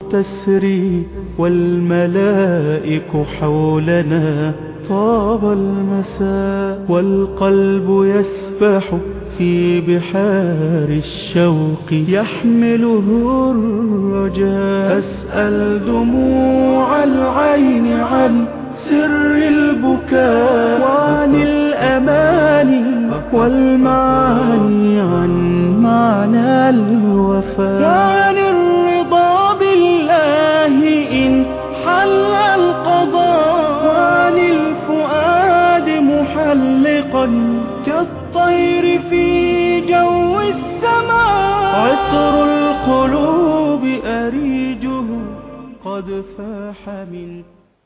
تسري والملائك حولنا طاب المساء والقلب يسبح في بحار الشوق يحمله الرجاء أسأل دموع العين عن سر البكاء وعن الأماني والمعاني عن معنى الوفاء وعن الرضا بالله إن حل القضاء وعن الفؤاد محلقا كالطير في جو السماء عطر القلوب أريجه قد فاح من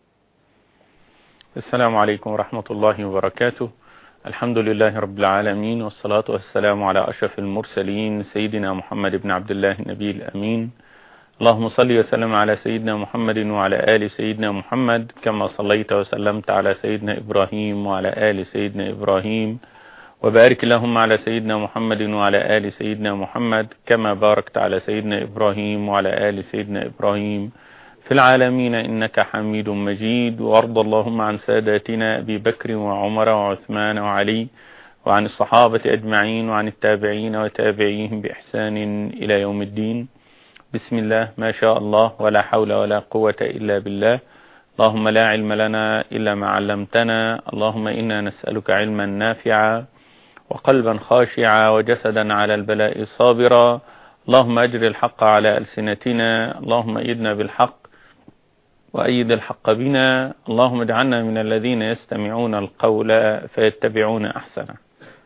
السلام عليكم ورحمة الله وبركاته الحمد لله رب العالمين والصلاة والسلام على أشرف المرسلين سيدنا محمد بن عبد الله النبي الأمين اللهم صل وسلم على سيدنا محمد وعلى آل سيدنا محمد كما صليت وسلمت على سيدنا إبراهيم وعلى آل سيدنا إبراهيم وبارك اللهم على سيدنا محمد وعلى آل سيدنا محمد كما باركت على سيدنا إبراهيم وعلى آل سيدنا إبراهيم في العالمين إنك حميد مجيد وارض اللهم عن ساداتنا أبي بكر وعمر وعثمان وعلي وعن الصحابة أجمعين وعن التابعين وتابعيهم بإحسان إلى يوم الدين بسم الله ما شاء الله ولا حول ولا قوة إلا بالله اللهم لا علم لنا إلا ما علمتنا اللهم إنا نسألك علما نافعا وقلبا خاشعا وجسدا على البلاء صابرا اللهم أجر الحق على ألسنتنا اللهم أيدنا بالحق وأيد الحق بنا اللهم اجعلنا من الذين يستمعون القول فيتبعون أحسنه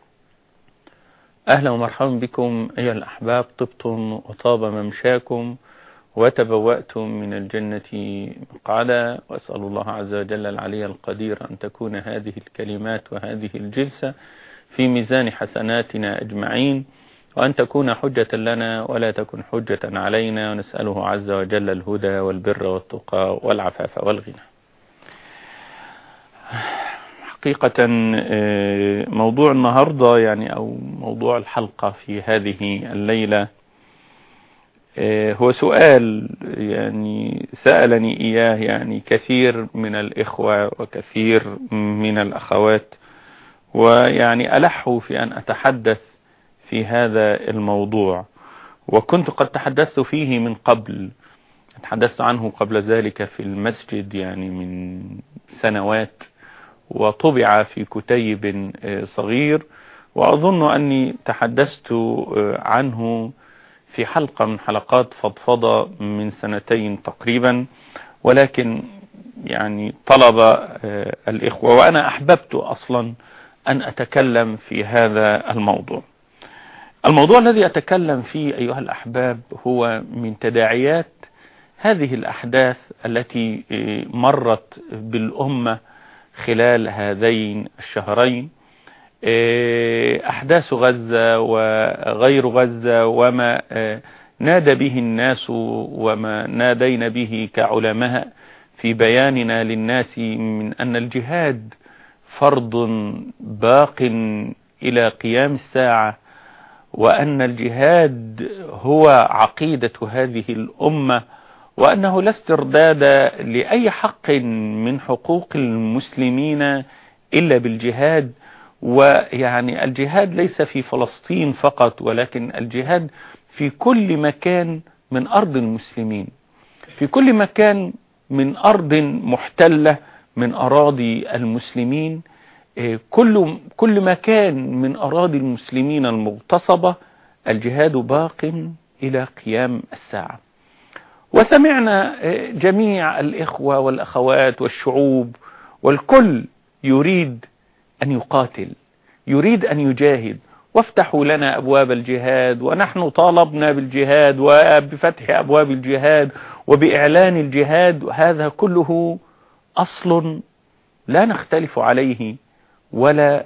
أهلا ومرحبا بكم أيها الأحباب طبتم وطاب ممشاكم وتبوأتم من الجنة مقعدا وأسأل الله عز وجل العلي القدير أن تكون هذه الكلمات وهذه الجلسة في ميزان حسناتنا أجمعين وأن تكون حجة لنا ولا تكن حجة علينا ونسأله عز وجل الهدى والبر والتقى والعفاف والغنى حقيقة موضوع النهاردة يعني أو موضوع الحلقة في هذه الليلة هو سؤال يعني سألني إياه يعني كثير من الإخوة وكثير من الأخوات ويعني ألحوا في أن أتحدث في هذا الموضوع وكنت قد تحدثت فيه من قبل تحدثت عنه قبل ذلك في المسجد يعني من سنوات وطبع في كتيب صغير وأظن أني تحدثت عنه في حلقة من حلقات فضفضة من سنتين تقريبا ولكن يعني طلب الإخوة وأنا أحببت أصلا أن أتكلم في هذا الموضوع الموضوع الذي أتكلم فيه أيها الأحباب هو من تداعيات هذه الأحداث التي مرت بالأمة خلال هذين الشهرين أحداث غزة وغير غزة وما نادى به الناس وما نادينا به كعلماء في بياننا للناس من أن الجهاد فرض باق إلى قيام الساعة وأن الجهاد هو عقيدة هذه الأمة وأنه لا استرداد لأي حق من حقوق المسلمين إلا بالجهاد ويعني الجهاد ليس في فلسطين فقط ولكن الجهاد في كل مكان من أرض المسلمين في كل مكان من أرض محتلة من أراضي المسلمين كل كل مكان من أراضي المسلمين المغتصبة الجهاد باق إلى قيام الساعة وسمعنا جميع الإخوة والأخوات والشعوب والكل يريد أن يقاتل يريد أن يجاهد وافتحوا لنا أبواب الجهاد ونحن طالبنا بالجهاد وبفتح أبواب الجهاد وبإعلان الجهاد هذا كله أصل لا نختلف عليه ولا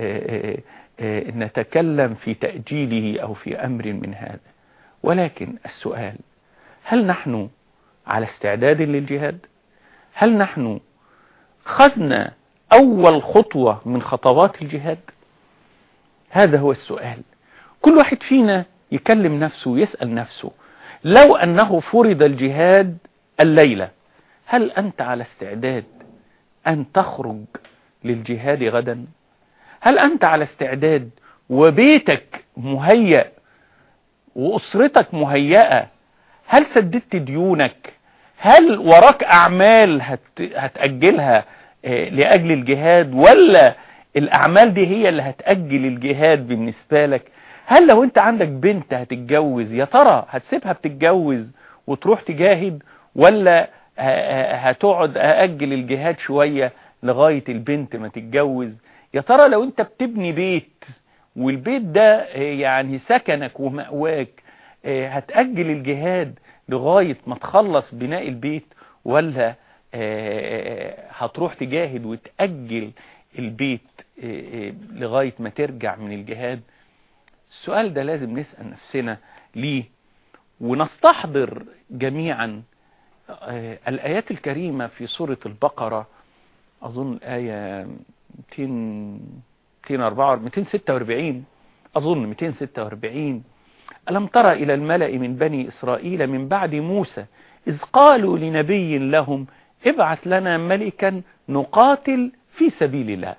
نتكلم في تأجيله أو في أمر من هذا ولكن السؤال هل نحن على استعداد للجهاد هل نحن خذنا أول خطوة من خطوات الجهاد هذا هو السؤال كل واحد فينا يكلم نفسه ويسأل نفسه لو أنه فرض الجهاد الليلة هل أنت على استعداد أن تخرج للجهاد غدا هل أنت على استعداد وبيتك مهيأ وأسرتك مهيئة هل سددت ديونك هل وراك أعمال هت هتأجلها لأجل الجهاد ولا الأعمال دي هي اللي هتأجل الجهاد بالنسبة لك هل لو انت عندك بنت هتتجوز يا ترى هتسيبها بتتجوز وتروح تجاهد ولا هتقعد أأجل الجهاد شوية لغاية البنت ما تتجوز يا ترى لو انت بتبني بيت والبيت ده يعني سكنك ومأواك هتأجل الجهاد لغاية ما تخلص بناء البيت ولا هتروح تجاهد وتأجل البيت لغاية ما ترجع من الجهاد السؤال ده لازم نسأل نفسنا ليه ونستحضر جميعا الآيات الكريمة في سورة البقرة أظن الآية 246 أظن 246 ألم ترى إلى الملأ من بني إسرائيل من بعد موسى إذ قالوا لنبي لهم ابعث لنا ملكا نقاتل في سبيل الله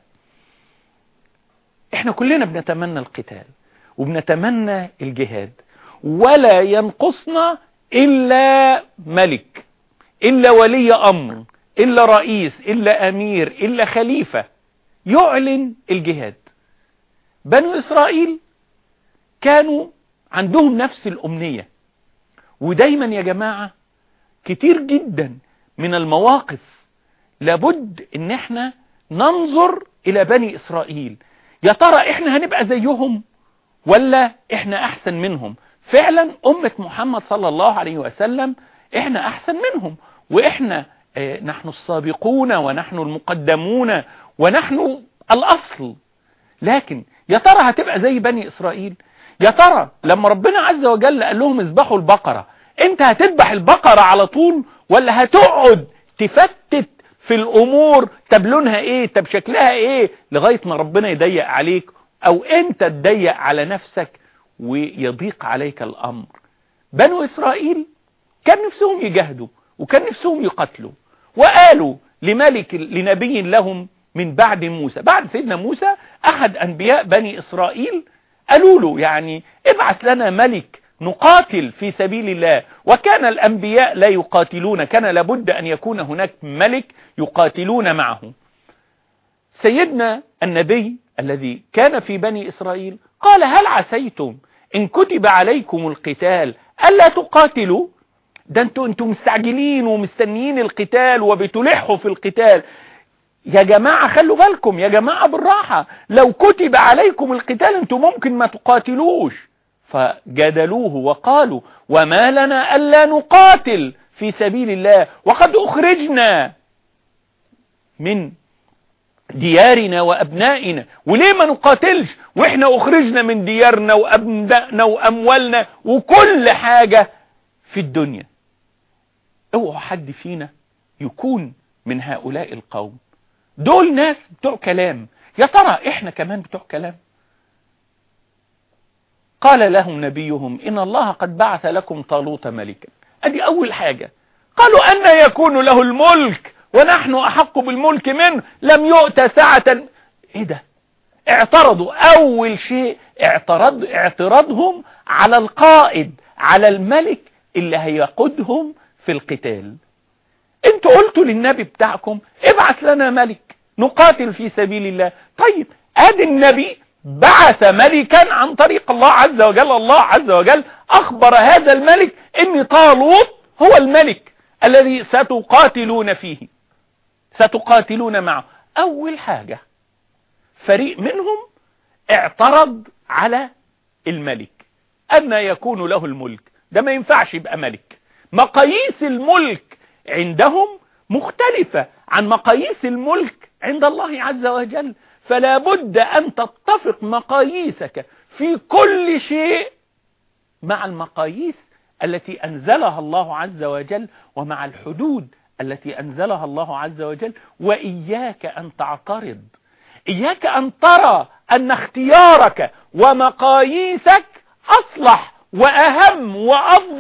احنا كلنا بنتمنى القتال وبنتمنى الجهاد ولا ينقصنا إلا ملك إلا ولي أمر إلا رئيس إلا أمير إلا خليفة يعلن الجهاد بنو إسرائيل كانوا عندهم نفس الأمنية ودايما يا جماعة كتير جدا من المواقف لابد ان احنا ننظر الى بني اسرائيل يا ترى احنا هنبقى زيهم ولا احنا احسن منهم فعلا امة محمد صلى الله عليه وسلم احنا احسن منهم واحنا اه نحن السابقون ونحن المقدمون ونحن الاصل لكن يا ترى هتبقى زي بني اسرائيل يا ترى لما ربنا عز وجل قال لهم اذبحوا البقرة انت هتذبح البقرة على طول ولا هتقعد تفتت في الامور طب لونها ايه طب شكلها ايه لغاية ما ربنا يضيق عليك او انت تضيق على نفسك ويضيق عليك الامر بنو اسرائيل كان نفسهم يجاهدوا وكان نفسهم يقتلوا وقالوا لملك لنبي لهم من بعد موسى بعد سيدنا موسى احد انبياء بني اسرائيل قالوا له يعني ابعث لنا ملك نقاتل في سبيل الله وكان الأنبياء لا يقاتلون كان لابد أن يكون هناك ملك يقاتلون معه سيدنا النبي الذي كان في بني إسرائيل قال هل عسيتم إن كتب عليكم القتال ألا تقاتلوا ده انتوا انتوا مستعجلين ومستنيين القتال وبتلحوا في القتال يا جماعة خلوا بالكم يا جماعة بالراحة لو كتب عليكم القتال انتوا ممكن ما تقاتلوش فجادلوه وقالوا وما لنا ألا نقاتل في سبيل الله وقد أخرجنا من ديارنا وأبنائنا وليه ما نقاتلش وإحنا أخرجنا من ديارنا وأبنائنا وأموالنا وكل حاجة في الدنيا اوعوا حد فينا يكون من هؤلاء القوم دول ناس بتوع كلام يا ترى احنا كمان بتوع كلام قال لهم نبيهم إن الله قد بعث لكم طالوت ملكا أدي أول حاجة قالوا أن يكون له الملك ونحن أحق بالملك منه لم يؤت ساعة إيه ده اعترضوا أول شيء اعترض اعتراضهم على القائد على الملك اللي هيقودهم في القتال انتوا قلتوا للنبي بتاعكم ابعث لنا ملك نقاتل في سبيل الله طيب ادي النبي بعث ملكا عن طريق الله عز وجل الله عز وجل أخبر هذا الملك ان طالوت هو الملك الذي ستقاتلون فيه ستقاتلون معه أول حاجة فريق منهم اعترض على الملك أن يكون له الملك ده ما ينفعش يبقى ملك مقاييس الملك عندهم مختلفة عن مقاييس الملك عند الله عز وجل فلا بد أن تتفق مقاييسك في كل شيء مع المقاييس التي أنزلها الله عز وجل ومع الحدود التي أنزلها الله عز وجل وإياك أن تعترض إياك أن ترى أن اختيارك ومقاييسك أصلح وأهم وأفضل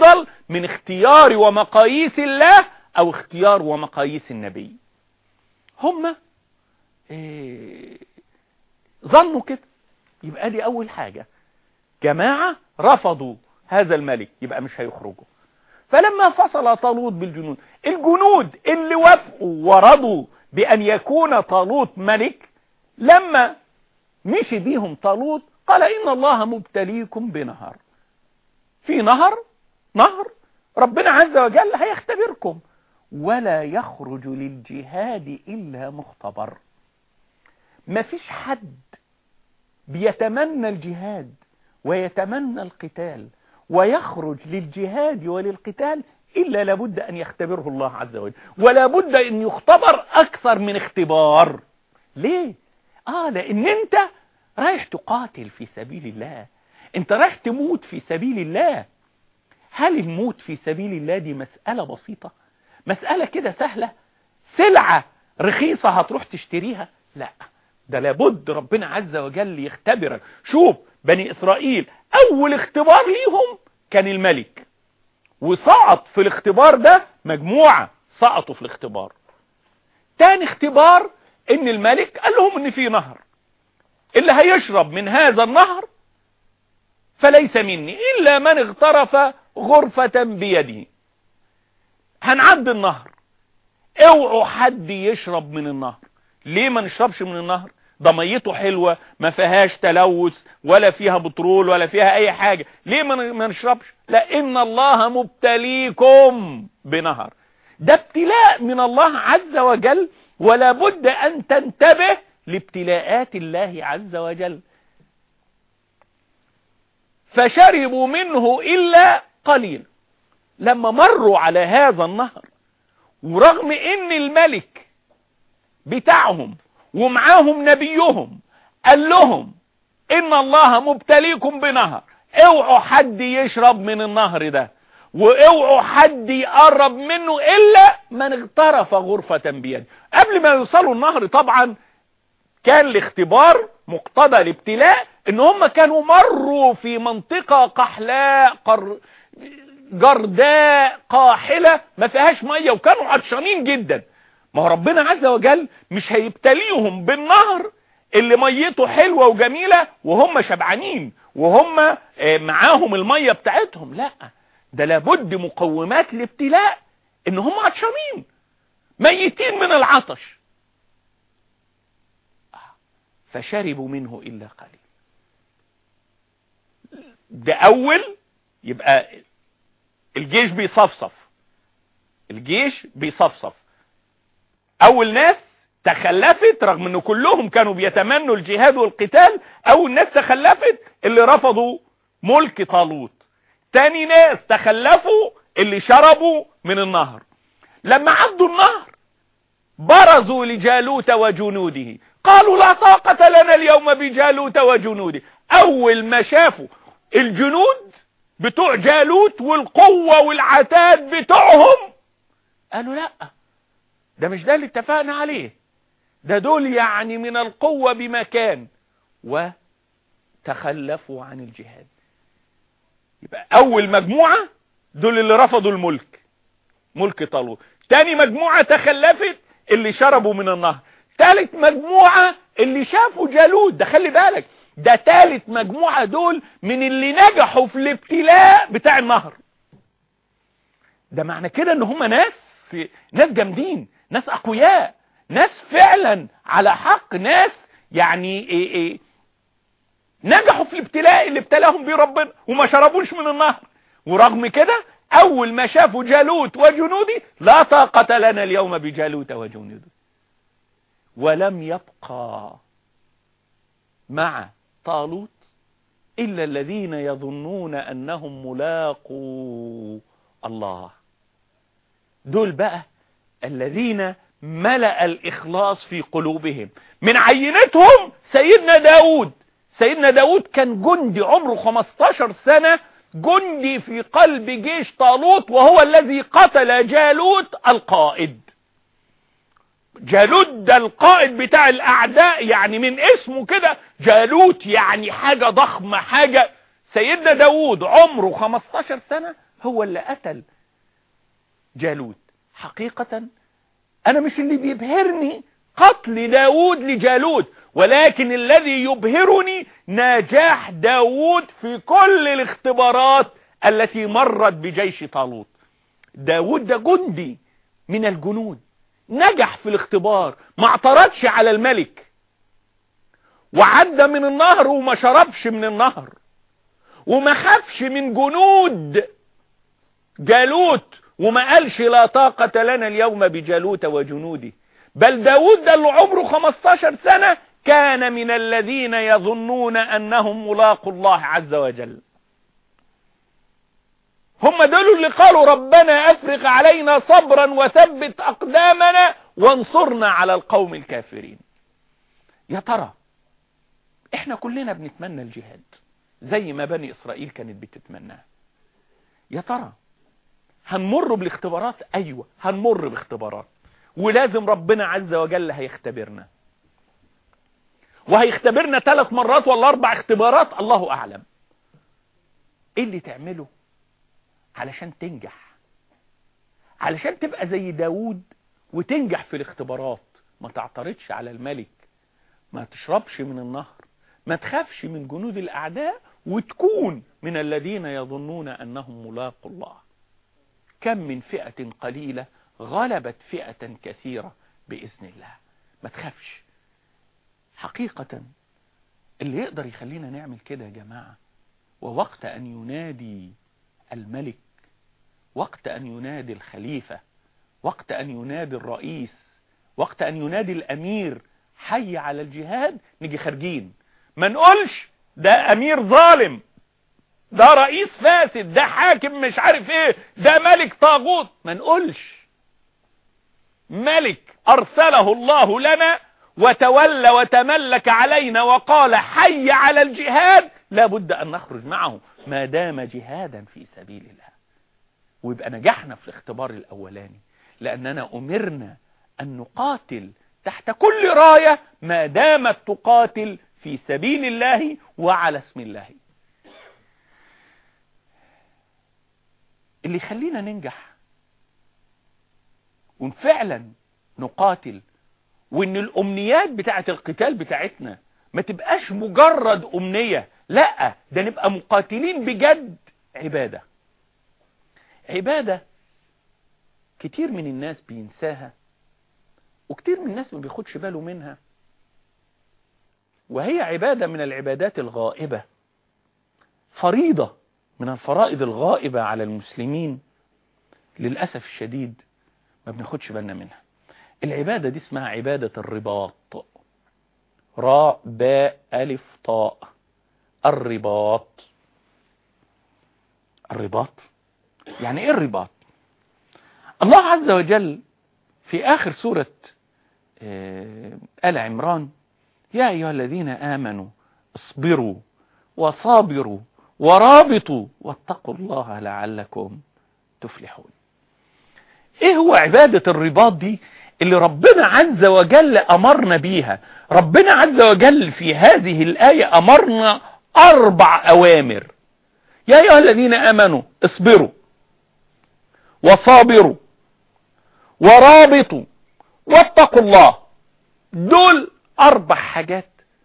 من اختيار ومقاييس الله او اختيار ومقاييس النبي هم إيه ظنوا كده يبقى دي اول حاجة جماعة رفضوا هذا الملك يبقى مش هيخرجوا فلما فصل طالوت بالجنود الجنود اللي وافقوا ورضوا بأن يكون طالوت ملك لما مشي بيهم طالوت قال إن الله مبتليكم بنهر في نهر نهر ربنا عز وجل هيختبركم ولا يخرج للجهاد إلا مختبر مفيش حد بيتمنى الجهاد ويتمنى القتال ويخرج للجهاد وللقتال إلا لابد أن يختبره الله عز وجل ولا بد أن يختبر أكثر من اختبار ليه؟ آه لأن أنت رايح تقاتل في سبيل الله أنت رايح تموت في سبيل الله هل الموت في سبيل الله دي مسألة بسيطة مسألة كده سهلة سلعة رخيصة هتروح تشتريها لا ده لابد ربنا عز وجل يختبرك شوف بني إسرائيل أول اختبار ليهم كان الملك وسقط في الاختبار ده مجموعة سقطوا في الاختبار تاني اختبار ان الملك قال لهم ان في نهر اللي هيشرب من هذا النهر فليس مني إلا من اغترف غرفة بيده هنعدي النهر اوعوا حد يشرب من النهر ليه ما نشربش من النهر ده ميته حلوة ما فيهاش تلوث ولا فيها بترول ولا فيها اي حاجة ليه ما نشربش لان الله مبتليكم بنهر ده ابتلاء من الله عز وجل ولا بد ان تنتبه لابتلاءات الله عز وجل فشربوا منه الا قليل لما مروا على هذا النهر ورغم ان الملك بتاعهم ومعاهم نبيهم قال لهم ان الله مبتليكم بنهر اوعوا حد يشرب من النهر ده واوعوا حد يقرب منه الا من اغترف غرفة بيده قبل ما يوصلوا النهر طبعا كان الاختبار مقتضى الابتلاء ان هم كانوا مروا في منطقة قحلاء قر... جرداء قاحلة ما فيهاش مية وكانوا عطشانين جدا ما هو ربنا عز وجل مش هيبتليهم بالنهر اللي ميته حلوة وجميلة وهم شبعانين وهم معاهم المية بتاعتهم لا ده لابد مقومات الابتلاء ان هم عطشانين ميتين من العطش فشربوا منه الا قليل ده اول يبقى الجيش بيصفصف الجيش بيصفصف اول ناس تخلفت رغم ان كلهم كانوا بيتمنوا الجهاد والقتال اول ناس تخلفت اللي رفضوا ملك طالوت تاني ناس تخلفوا اللي شربوا من النهر لما عدوا النهر برزوا لجالوت وجنوده قالوا لا طاقة لنا اليوم بجالوت وجنوده اول ما شافوا الجنود بتوع جالوت والقوة والعتاد بتوعهم قالوا لا ده مش ده اللي اتفقنا عليه ده دول يعني من القوة بمكان وتخلفوا عن الجهاد يبقى اول مجموعة دول اللي رفضوا الملك ملك طالوت تاني مجموعة تخلفت اللي شربوا من النهر تالت مجموعة اللي شافوا جالوت ده خلي بالك ده تالت مجموعة دول من اللي نجحوا في الابتلاء بتاع النهر ده معنى كده ان هم ناس ناس جامدين ناس اقوياء ناس فعلا على حق ناس يعني إيه إيه نجحوا في الابتلاء اللي ابتلاهم بيه ربنا وما شربوش من النهر ورغم كده اول ما شافوا جالوت وجنودي لا طاقة لنا اليوم بجالوت وجنودي ولم يبقى مع طالوت إلا الذين يظنون أنهم ملاقوا الله دول بقى الذين ملأ الإخلاص في قلوبهم من عينتهم سيدنا داود سيدنا داود كان جندي عمره 15 سنة جندي في قلب جيش طالوت وهو الذي قتل جالوت القائد جالوت ده القائد بتاع الأعداء يعني من اسمه كده جالوت يعني حاجة ضخمة حاجة سيدنا داود عمره 15 سنة هو اللي قتل جالوت حقيقة أنا مش اللي بيبهرني قتل داود لجالوت ولكن الذي يبهرني نجاح داود في كل الاختبارات التي مرت بجيش طالوت داود ده جندي من الجنود نجح في الاختبار ما اعترضش على الملك وعدى من النهر وما شربش من النهر وما خافش من جنود جالوت وما قالش لا طاقة لنا اليوم بجالوت وجنوده بل داود ده اللي عمره 15 سنة كان من الذين يظنون أنهم ملاقوا الله عز وجل هم دول اللي قالوا ربنا أفرغ علينا صبرا وثبت أقدامنا وانصرنا على القوم الكافرين يا ترى احنا كلنا بنتمنى الجهاد زي ما بني إسرائيل كانت بتتمناه يا ترى هنمر بالاختبارات أيوة هنمر باختبارات ولازم ربنا عز وجل هيختبرنا وهيختبرنا ثلاث مرات ولا أربع اختبارات الله أعلم إيه اللي تعمله علشان تنجح علشان تبقى زي داود وتنجح في الاختبارات ما تعترضش على الملك ما تشربش من النهر ما تخافش من جنود الأعداء وتكون من الذين يظنون أنهم ملاقوا الله كم من فئة قليلة غلبت فئة كثيرة بإذن الله ما تخافش حقيقة اللي يقدر يخلينا نعمل كده يا جماعة ووقت أن ينادي الملك وقت أن ينادي الخليفة وقت أن ينادي الرئيس وقت أن ينادي الأمير حي على الجهاد نيجي خارجين ما نقولش ده أمير ظالم ده رئيس فاسد ده حاكم مش عارف ايه ده ملك طاغوت ما نقولش ملك أرسله الله لنا وتولى وتملك علينا وقال حي على الجهاد لابد أن نخرج معه ما دام جهادا في سبيل الله ويبقى نجحنا في الاختبار الأولاني لأننا أمرنا أن نقاتل تحت كل راية ما دامت تقاتل في سبيل الله وعلى اسم الله اللي يخلينا ننجح وفعلا نقاتل وان الامنيات بتاعت القتال بتاعتنا ما تبقاش مجرد امنية لا ده نبقى مقاتلين بجد عبادة عبادة كتير من الناس بينساها وكتير من الناس ما بياخدش باله منها وهي عبادة من العبادات الغائبة فريضة من الفرائض الغائبة على المسلمين للأسف الشديد ما بناخدش بالنا منها العبادة دي اسمها عبادة الرباط راء باء ألف طاء الرباط الرباط يعني ايه الرباط الله عز وجل في آخر سورة آل عمران يا أيها الذين آمنوا اصبروا وصابروا ورابطوا واتقوا الله لعلكم تفلحون ايه هو عبادة الرباط دي اللي ربنا عز وجل أمرنا بيها ربنا عز وجل في هذه الآية أمرنا أربع أوامر يا أيها الذين آمنوا اصبروا وصابروا ورابطوا واتقوا الله دول أربع حاجات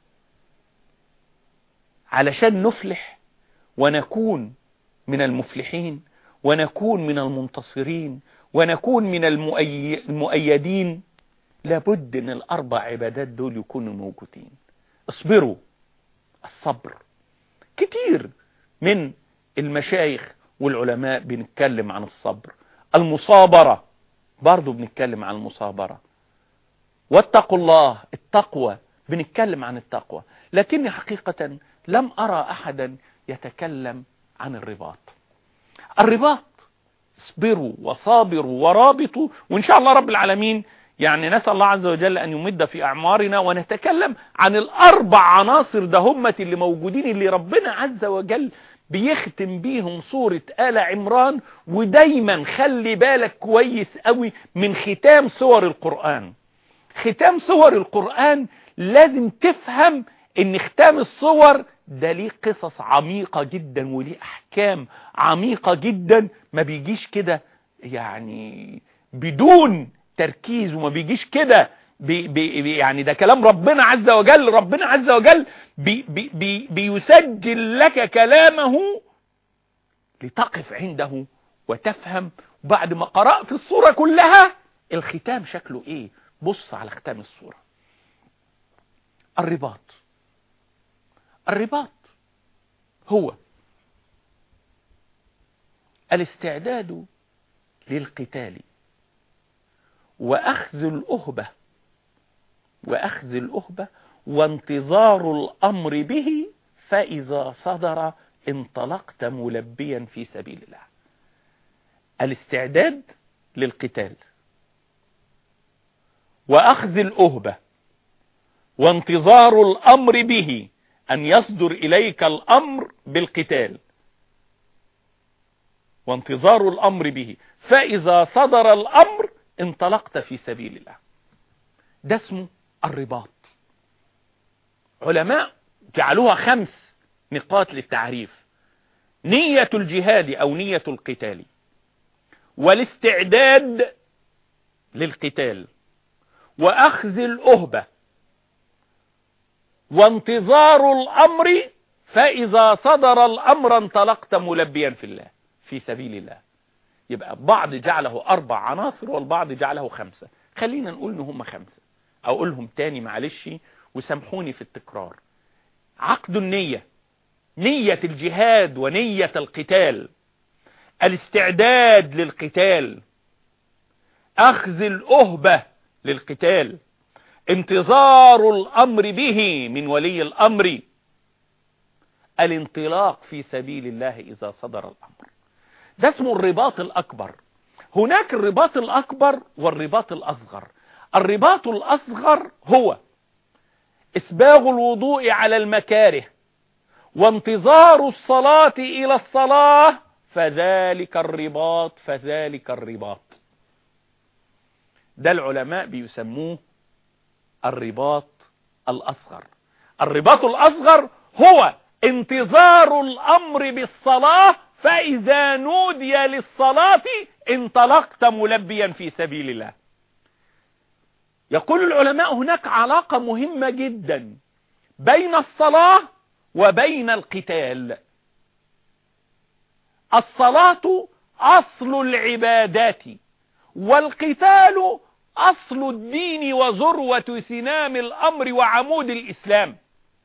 علشان نفلح ونكون من المفلحين ونكون من المنتصرين ونكون من المؤيدين لابد ان الاربع عبادات دول يكونوا موجودين اصبروا الصبر كتير من المشايخ والعلماء بنتكلم عن الصبر المصابرة برضو بنتكلم عن المصابرة واتقوا الله التقوى بنتكلم عن التقوى لكني حقيقة لم أرى أحدا يتكلم عن الرباط الرباط اصبروا وصابروا ورابطوا وإن شاء الله رب العالمين يعني نسأل الله عز وجل أن يمد في أعمارنا ونتكلم عن الأربع عناصر دهمة اللي موجودين اللي ربنا عز وجل بيختم بيهم سورة آل عمران ودايما خلي بالك كويس قوي من ختام سور القرآن ختام سور القرآن لازم تفهم ان ختام الصور ده ليه قصص عميقة جدا وليه أحكام عميقة جدا ما بيجيش كده يعني بدون تركيز وما بيجيش كده بي بي يعني ده كلام ربنا عز وجل ربنا عز وجل بي بي بي بيسجل لك كلامه لتقف عنده وتفهم بعد ما قرأت الصورة كلها الختام شكله ايه بص على ختام الصورة الرباط الرباط هو الاستعداد للقتال وأخذ الأهبة وأخذ الأهبة وانتظار الأمر به فإذا صدر انطلقت ملبيا في سبيل الله الاستعداد للقتال وأخذ الأهبة وانتظار الأمر به أن يصدر إليك الأمر بالقتال وانتظار الأمر به فإذا صدر الأمر انطلقت في سبيل الله ده اسمه الرباط علماء جعلوها خمس نقاط للتعريف نية الجهاد أو نية القتال والاستعداد للقتال وأخذ الأهبة وانتظار الأمر فإذا صدر الأمر انطلقت ملبيا في الله في سبيل الله يبقى بعض جعله أربع عناصر والبعض جعله خمسة خلينا نقول إن هم خمسة أقولهم تاني معلش وسامحوني في التكرار عقد النية نية الجهاد ونية القتال الاستعداد للقتال أخذ الأهبة للقتال انتظار الأمر به من ولي الأمر الانطلاق في سبيل الله إذا صدر الأمر ده اسمه الرباط الأكبر هناك الرباط الأكبر والرباط الأصغر الرباط الأصغر هو إسباغ الوضوء على المكاره وانتظار الصلاة إلى الصلاة فذلك الرباط فذلك الرباط ده العلماء بيسموه الرباط الأصغر الرباط الأصغر هو انتظار الأمر بالصلاة فإذا نودي للصلاة انطلقت ملبيا في سبيل الله يقول العلماء هناك علاقة مهمة جدا بين الصلاة وبين القتال الصلاة أصل العبادات والقتال أصل الدين وذروة سنام الأمر وعمود الإسلام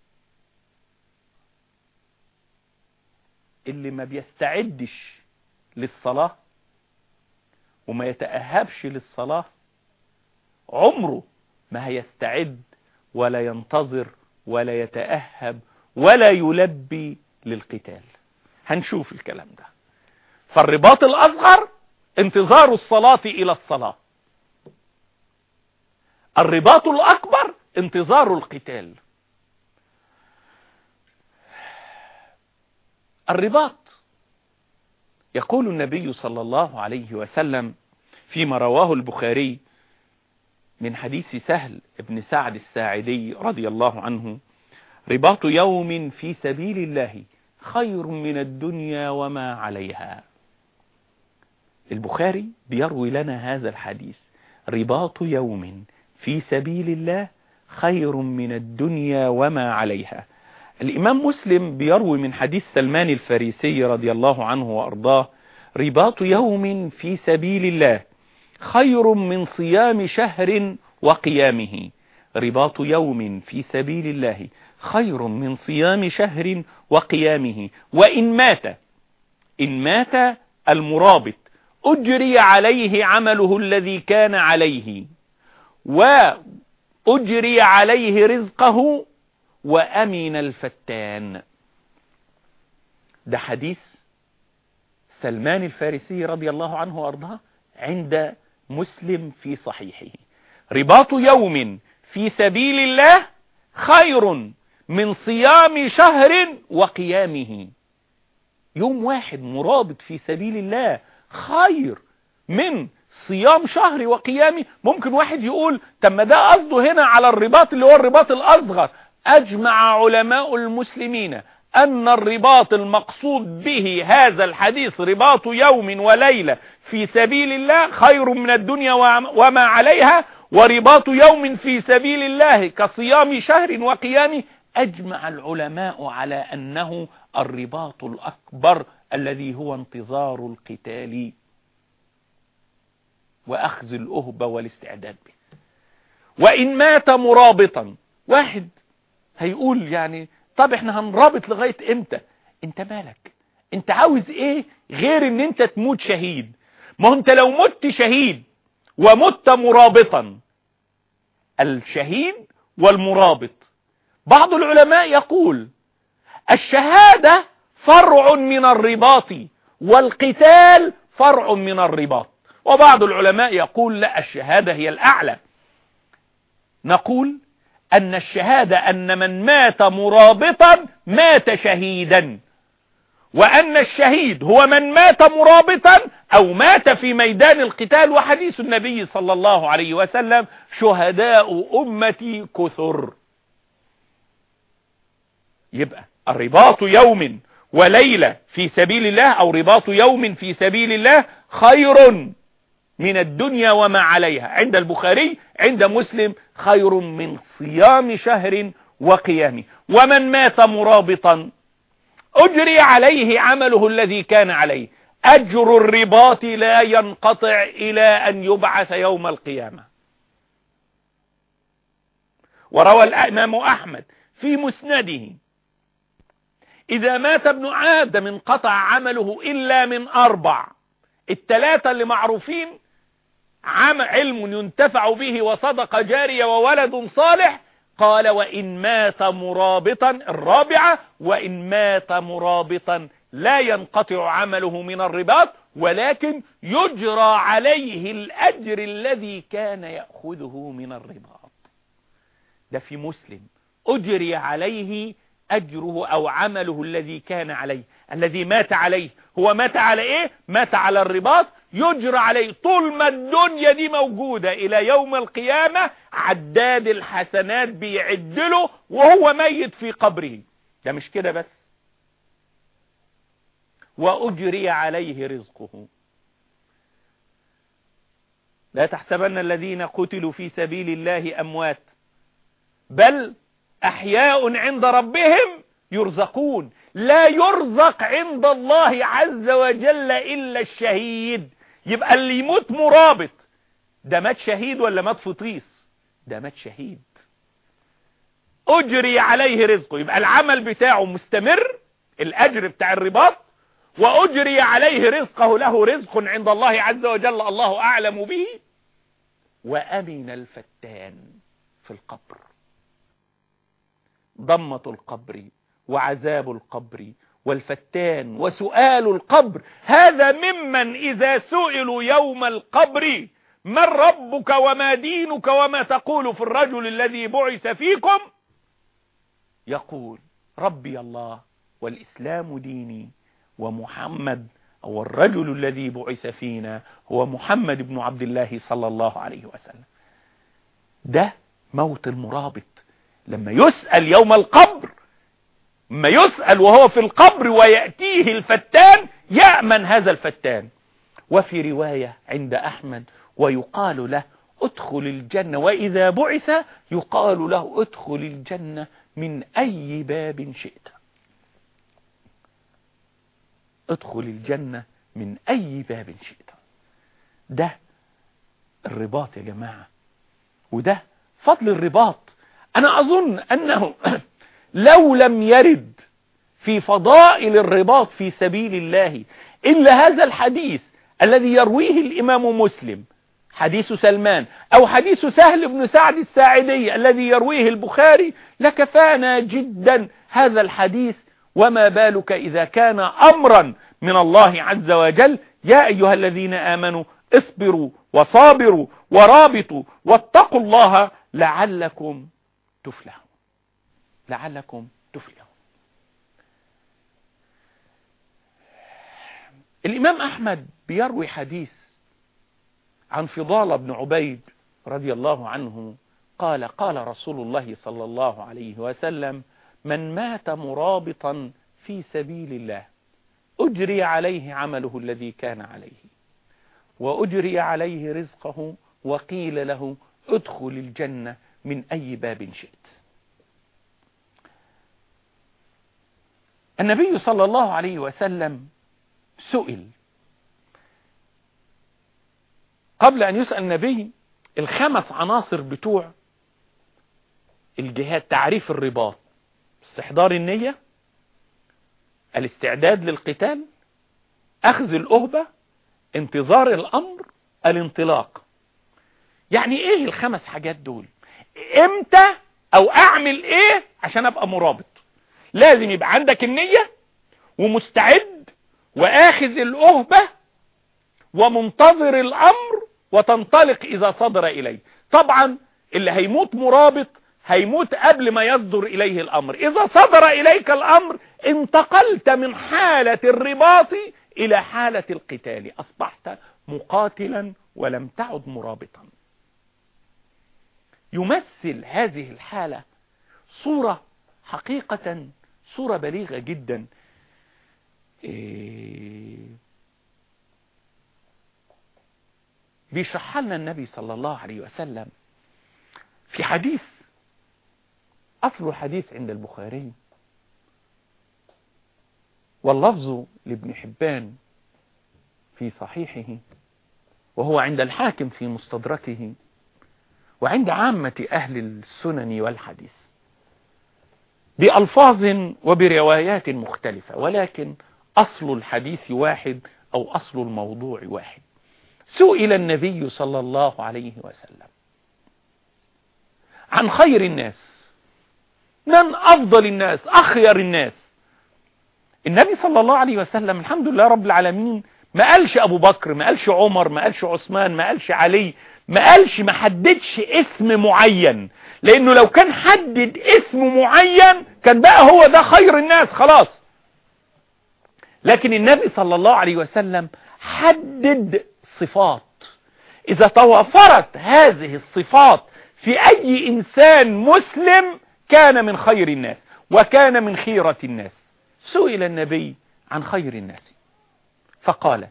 اللي ما بيستعدش للصلاة وما يتأهبش للصلاة عمره ما هيستعد ولا ينتظر ولا يتأهب ولا يلبي للقتال هنشوف الكلام ده فالرباط الأصغر انتظار الصلاة إلى الصلاة الرباط الأكبر انتظار القتال الرباط يقول النبي صلى الله عليه وسلم فيما رواه البخاري من حديث سهل بن سعد الساعدي رضي الله عنه رباط يوم في سبيل الله خير من الدنيا وما عليها البخاري بيروي لنا هذا الحديث رباط يوم في سبيل الله خير من الدنيا وما عليها الإمام مسلم بيروي من حديث سلمان الفارسي رضي الله عنه وأرضاه رباط يوم في سبيل الله خير من صيام شهر وقيامه رباط يوم في سبيل الله خير من صيام شهر وقيامه وإن مات إن مات المرابط أجري عليه عمله الذي كان عليه وأجري عليه رزقه وأمن الفتان ده حديث سلمان الفارسي رضي الله عنه وأرضاه عند مسلم في صحيحه رباط يوم في سبيل الله خير من صيام شهر وقيامه يوم واحد مرابط في سبيل الله خير من صيام شهر وقيامه ممكن واحد يقول طب ما ده قصده هنا على الرباط اللي هو الرباط الأصغر أجمع علماء المسلمين أن الرباط المقصود به هذا الحديث رباط يوم وليلة في سبيل الله خير من الدنيا وما عليها ورباط يوم في سبيل الله كصيام شهر وقيام أجمع العلماء على أنه الرباط الأكبر الذي هو انتظار القتال وأخذ الأهبة والاستعداد به وإن مات مرابطا واحد هيقول يعني طب احنا هنرابط لغاية امتى انت مالك انت عاوز ايه غير ان انت تموت شهيد ما انت لو مت شهيد ومت مرابطا الشهيد والمرابط بعض العلماء يقول الشهادة فرع من الرباط والقتال فرع من الرباط وبعض العلماء يقول لا الشهادة هي الأعلى نقول أن الشهادة أن من مات مرابطا مات شهيدا وأن الشهيد هو من مات مرابطا أو مات في ميدان القتال وحديث النبي صلى الله عليه وسلم شهداء أمتي كثر يبقى الرباط يوم وليلة في سبيل الله أو رباط يوم في سبيل الله خير من الدنيا وما عليها عند البخاري عند مسلم خير من صيام شهر وقيامه ومن مات مرابطا أجري عليه عمله الذي كان عليه أجر الرباط لا ينقطع إلى أن يبعث يوم القيامة وروى الإمام أحمد في مسنده إذا مات ابن آدم انقطع عمله إلا من أربع التلاتة اللي معروفين علم ينتفع به وصدق جارية وولد صالح قال وإن مات مرابطا الرابعة وإن مات مرابطا لا ينقطع عمله من الرباط ولكن يجرى عليه الأجر الذي كان يأخذه من الرباط ده في مسلم أجري عليه أجره أو عمله الذي كان عليه الذي مات عليه هو مات على إيه مات على الرباط يجرى عليه طول ما الدنيا دي موجودة إلى يوم القيامة عداد الحسنات بيعدله وهو ميت في قبره ده مش كده بس وأجري عليه رزقه لا تحسبن الذين قتلوا في سبيل الله أموات بل أحياء عند ربهم يرزقون لا يرزق عند الله عز وجل إلا الشهيد يبقى اللي يموت مرابط ده مات شهيد ولا مات فطيس ده مات شهيد أجري عليه رزقه يبقى العمل بتاعه مستمر الأجر بتاع الرباط وأجري عليه رزقه له رزق عند الله عز وجل الله أعلم به وأمن الفتان في القبر ضمة القبر وعذاب القبر والفتان وسؤال القبر هذا ممن إذا سئلوا يوم القبر من ربك وما دينك وما تقول في الرجل الذي بعث فيكم يقول ربي الله والإسلام ديني ومحمد أو الرجل الذي بعث فينا هو محمد بن عبد الله صلى الله عليه وسلم ده موت المرابط لما يسأل يوم القبر ما يسأل وهو في القبر ويأتيه الفتان يأمن هذا الفتان وفي رواية عند أحمد ويقال له ادخل الجنة وإذا بعث يقال له ادخل الجنة من أي باب شئت ادخل الجنة من أي باب شئت ده الرباط يا جماعة وده فضل الرباط أنا أظن أنه لو لم يرد في فضائل الرباط في سبيل الله إلا هذا الحديث الذي يرويه الإمام مسلم حديث سلمان أو حديث سهل بن سعد الساعدي الذي يرويه البخاري لكفانا جدا هذا الحديث وما بالك إذا كان أمرا من الله عز وجل يا أيها الذين آمنوا اصبروا وصابروا ورابطوا واتقوا الله لعلكم تفلحون لعلكم تفلحون الإمام أحمد بيروي حديث عن فضالة بن عبيد رضي الله عنه قال قال رسول الله صلى الله عليه وسلم من مات مرابطا في سبيل الله أجري عليه عمله الذي كان عليه وأجري عليه رزقه وقيل له ادخل الجنة من أي باب شئت النبي صلى الله عليه وسلم سئل قبل أن يسأل النبي الخمس عناصر بتوع الجهاد تعريف الرباط استحضار النية الاستعداد للقتال أخذ الأهبة انتظار الأمر الانطلاق يعني ايه الخمس حاجات دول امتى او اعمل ايه عشان ابقى مرابط لازم يبقى عندك النية ومستعد واخذ الاهبة ومنتظر الامر وتنطلق اذا صدر اليه طبعا اللي هيموت مرابط هيموت قبل ما يصدر اليه الامر اذا صدر اليك الامر انتقلت من حالة الرباط الى حالة القتال اصبحت مقاتلا ولم تعد مرابطا يمثل هذه الحالة صورة حقيقة صورة بليغة جدا إيه بيشرح لنا النبي صلى الله عليه وسلم في حديث أصل حديث عند البخاري واللفظ لابن حبان في صحيحه وهو عند الحاكم في مستدركه وعند عامة أهل السنن والحديث بألفاظ وبروايات مختلفة ولكن أصل الحديث واحد أو أصل الموضوع واحد سئل النبي صلى الله عليه وسلم عن خير الناس من أفضل الناس أخير الناس النبي صلى الله عليه وسلم الحمد لله رب العالمين ما قالش أبو بكر ما قالش عمر ما قالش عثمان ما قالش علي ما قالش ما حددش اسم معين لانه لو كان حدد اسم معين كان بقى هو ده خير الناس خلاص لكن النبي صلى الله عليه وسلم حدد صفات اذا توفرت هذه الصفات في اي انسان مسلم كان من خير الناس وكان من خيرة الناس سئل النبي عن خير الناس فقال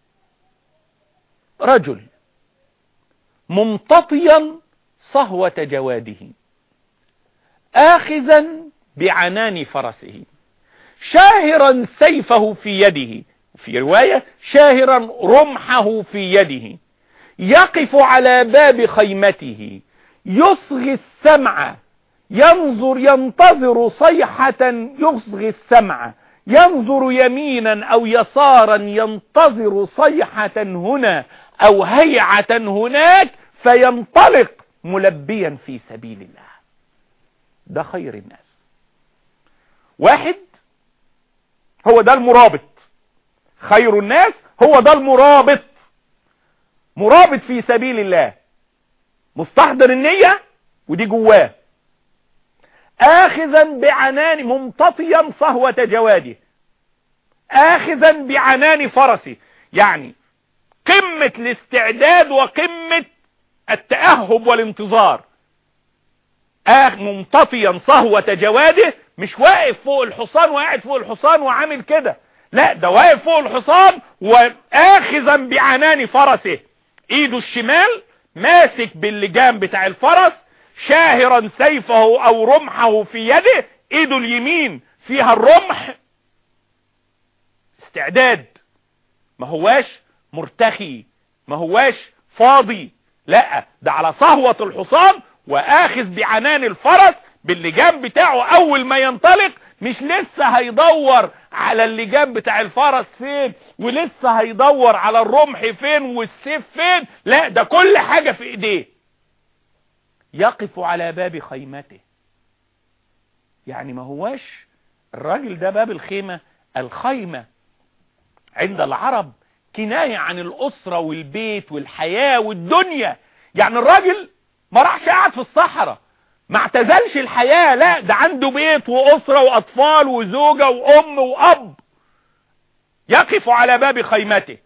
رجل ممتطيا صهوة جواده آخذا بعنان فرسه شاهرا سيفه في يده في رواية شاهرا رمحه في يده يقف على باب خيمته يصغي السمع ينظر ينتظر صيحة يصغي السمع ينظر يمينا أو يسارا ينتظر صيحة هنا أو هيعة هناك فينطلق ملبيا في سبيل الله ده خير الناس واحد هو ده المرابط خير الناس هو ده المرابط مرابط في سبيل الله مستحضر النية ودي جواه آخذا بعنان ممتطيا صهوة جواده آخذا بعنان فرسه يعني قمة الاستعداد وقمة التأهب والانتظار آه ممتطيا صهوة جواده مش واقف فوق الحصان وقاعد فوق الحصان وعامل كده لا ده واقف فوق الحصان واخذا بعنان فرسه ايده الشمال ماسك باللجام بتاع الفرس شاهرا سيفه او رمحه في يده ايده اليمين فيها الرمح استعداد ما هواش مرتخي ما هواش فاضي لا ده على صهوة الحصان واخذ بعنان الفرس باللجام بتاعه اول ما ينطلق مش لسه هيدور على اللجام بتاع الفرس فين ولسه هيدور على الرمح فين والسيف فين لا ده كل حاجة في ايديه يقف على باب خيمته يعني ما هواش الراجل ده باب الخيمة الخيمة عند العرب كناية عن الأسرة والبيت والحياة والدنيا يعني الراجل ما راحش قاعد في الصحراء ما اعتزلش الحياة لا ده عنده بيت وأسرة وأطفال وزوجة وأم وأب يقف على باب خيمته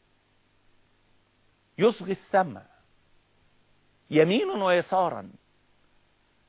يصغي السمع يمينا ويسارا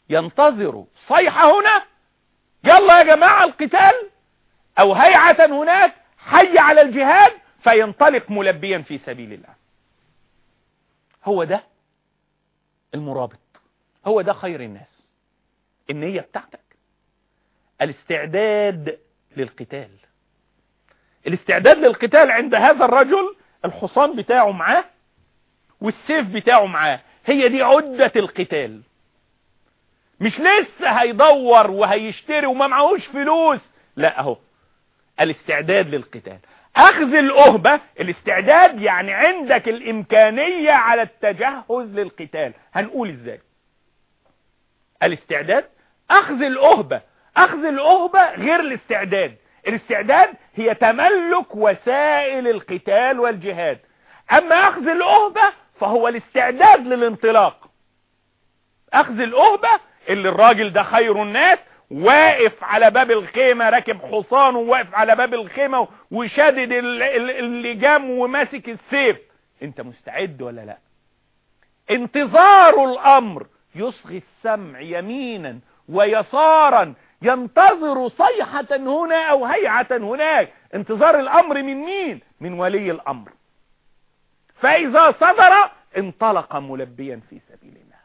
ينتظر صيحة هنا يلا يا جماعة القتال او هيعة هناك حي على الجهاد فينطلق ملبيا في سبيل الله هو ده المرابط هو ده خير الناس النية بتاعتك الاستعداد للقتال الاستعداد للقتال عند هذا الرجل الحصان بتاعه معاه والسيف بتاعه معاه هي دي عدة القتال مش لسه هيدور وهيشتري وما معهوش فلوس لا اهو الاستعداد للقتال اخذ الاهبة الاستعداد يعني عندك الامكانية على التجهز للقتال هنقول ازاي الاستعداد اخذ الاهبة اخذ الاهبة غير الاستعداد الاستعداد هي تملك وسائل القتال والجهاد اما اخذ الاهبة فهو الاستعداد للانطلاق اخذ الاهبة اللي الراجل ده خير الناس واقف على باب الخيمة راكب حصان وواقف على باب الخيمة وشادد اللجام وماسك السيف انت مستعد ولا لا انتظار الامر يصغي السمع يمينا ويسارا ينتظر صيحة هنا او هيعة هناك انتظار الامر من مين من ولي الامر فاذا صدر انطلق ملبيا في سبيل الله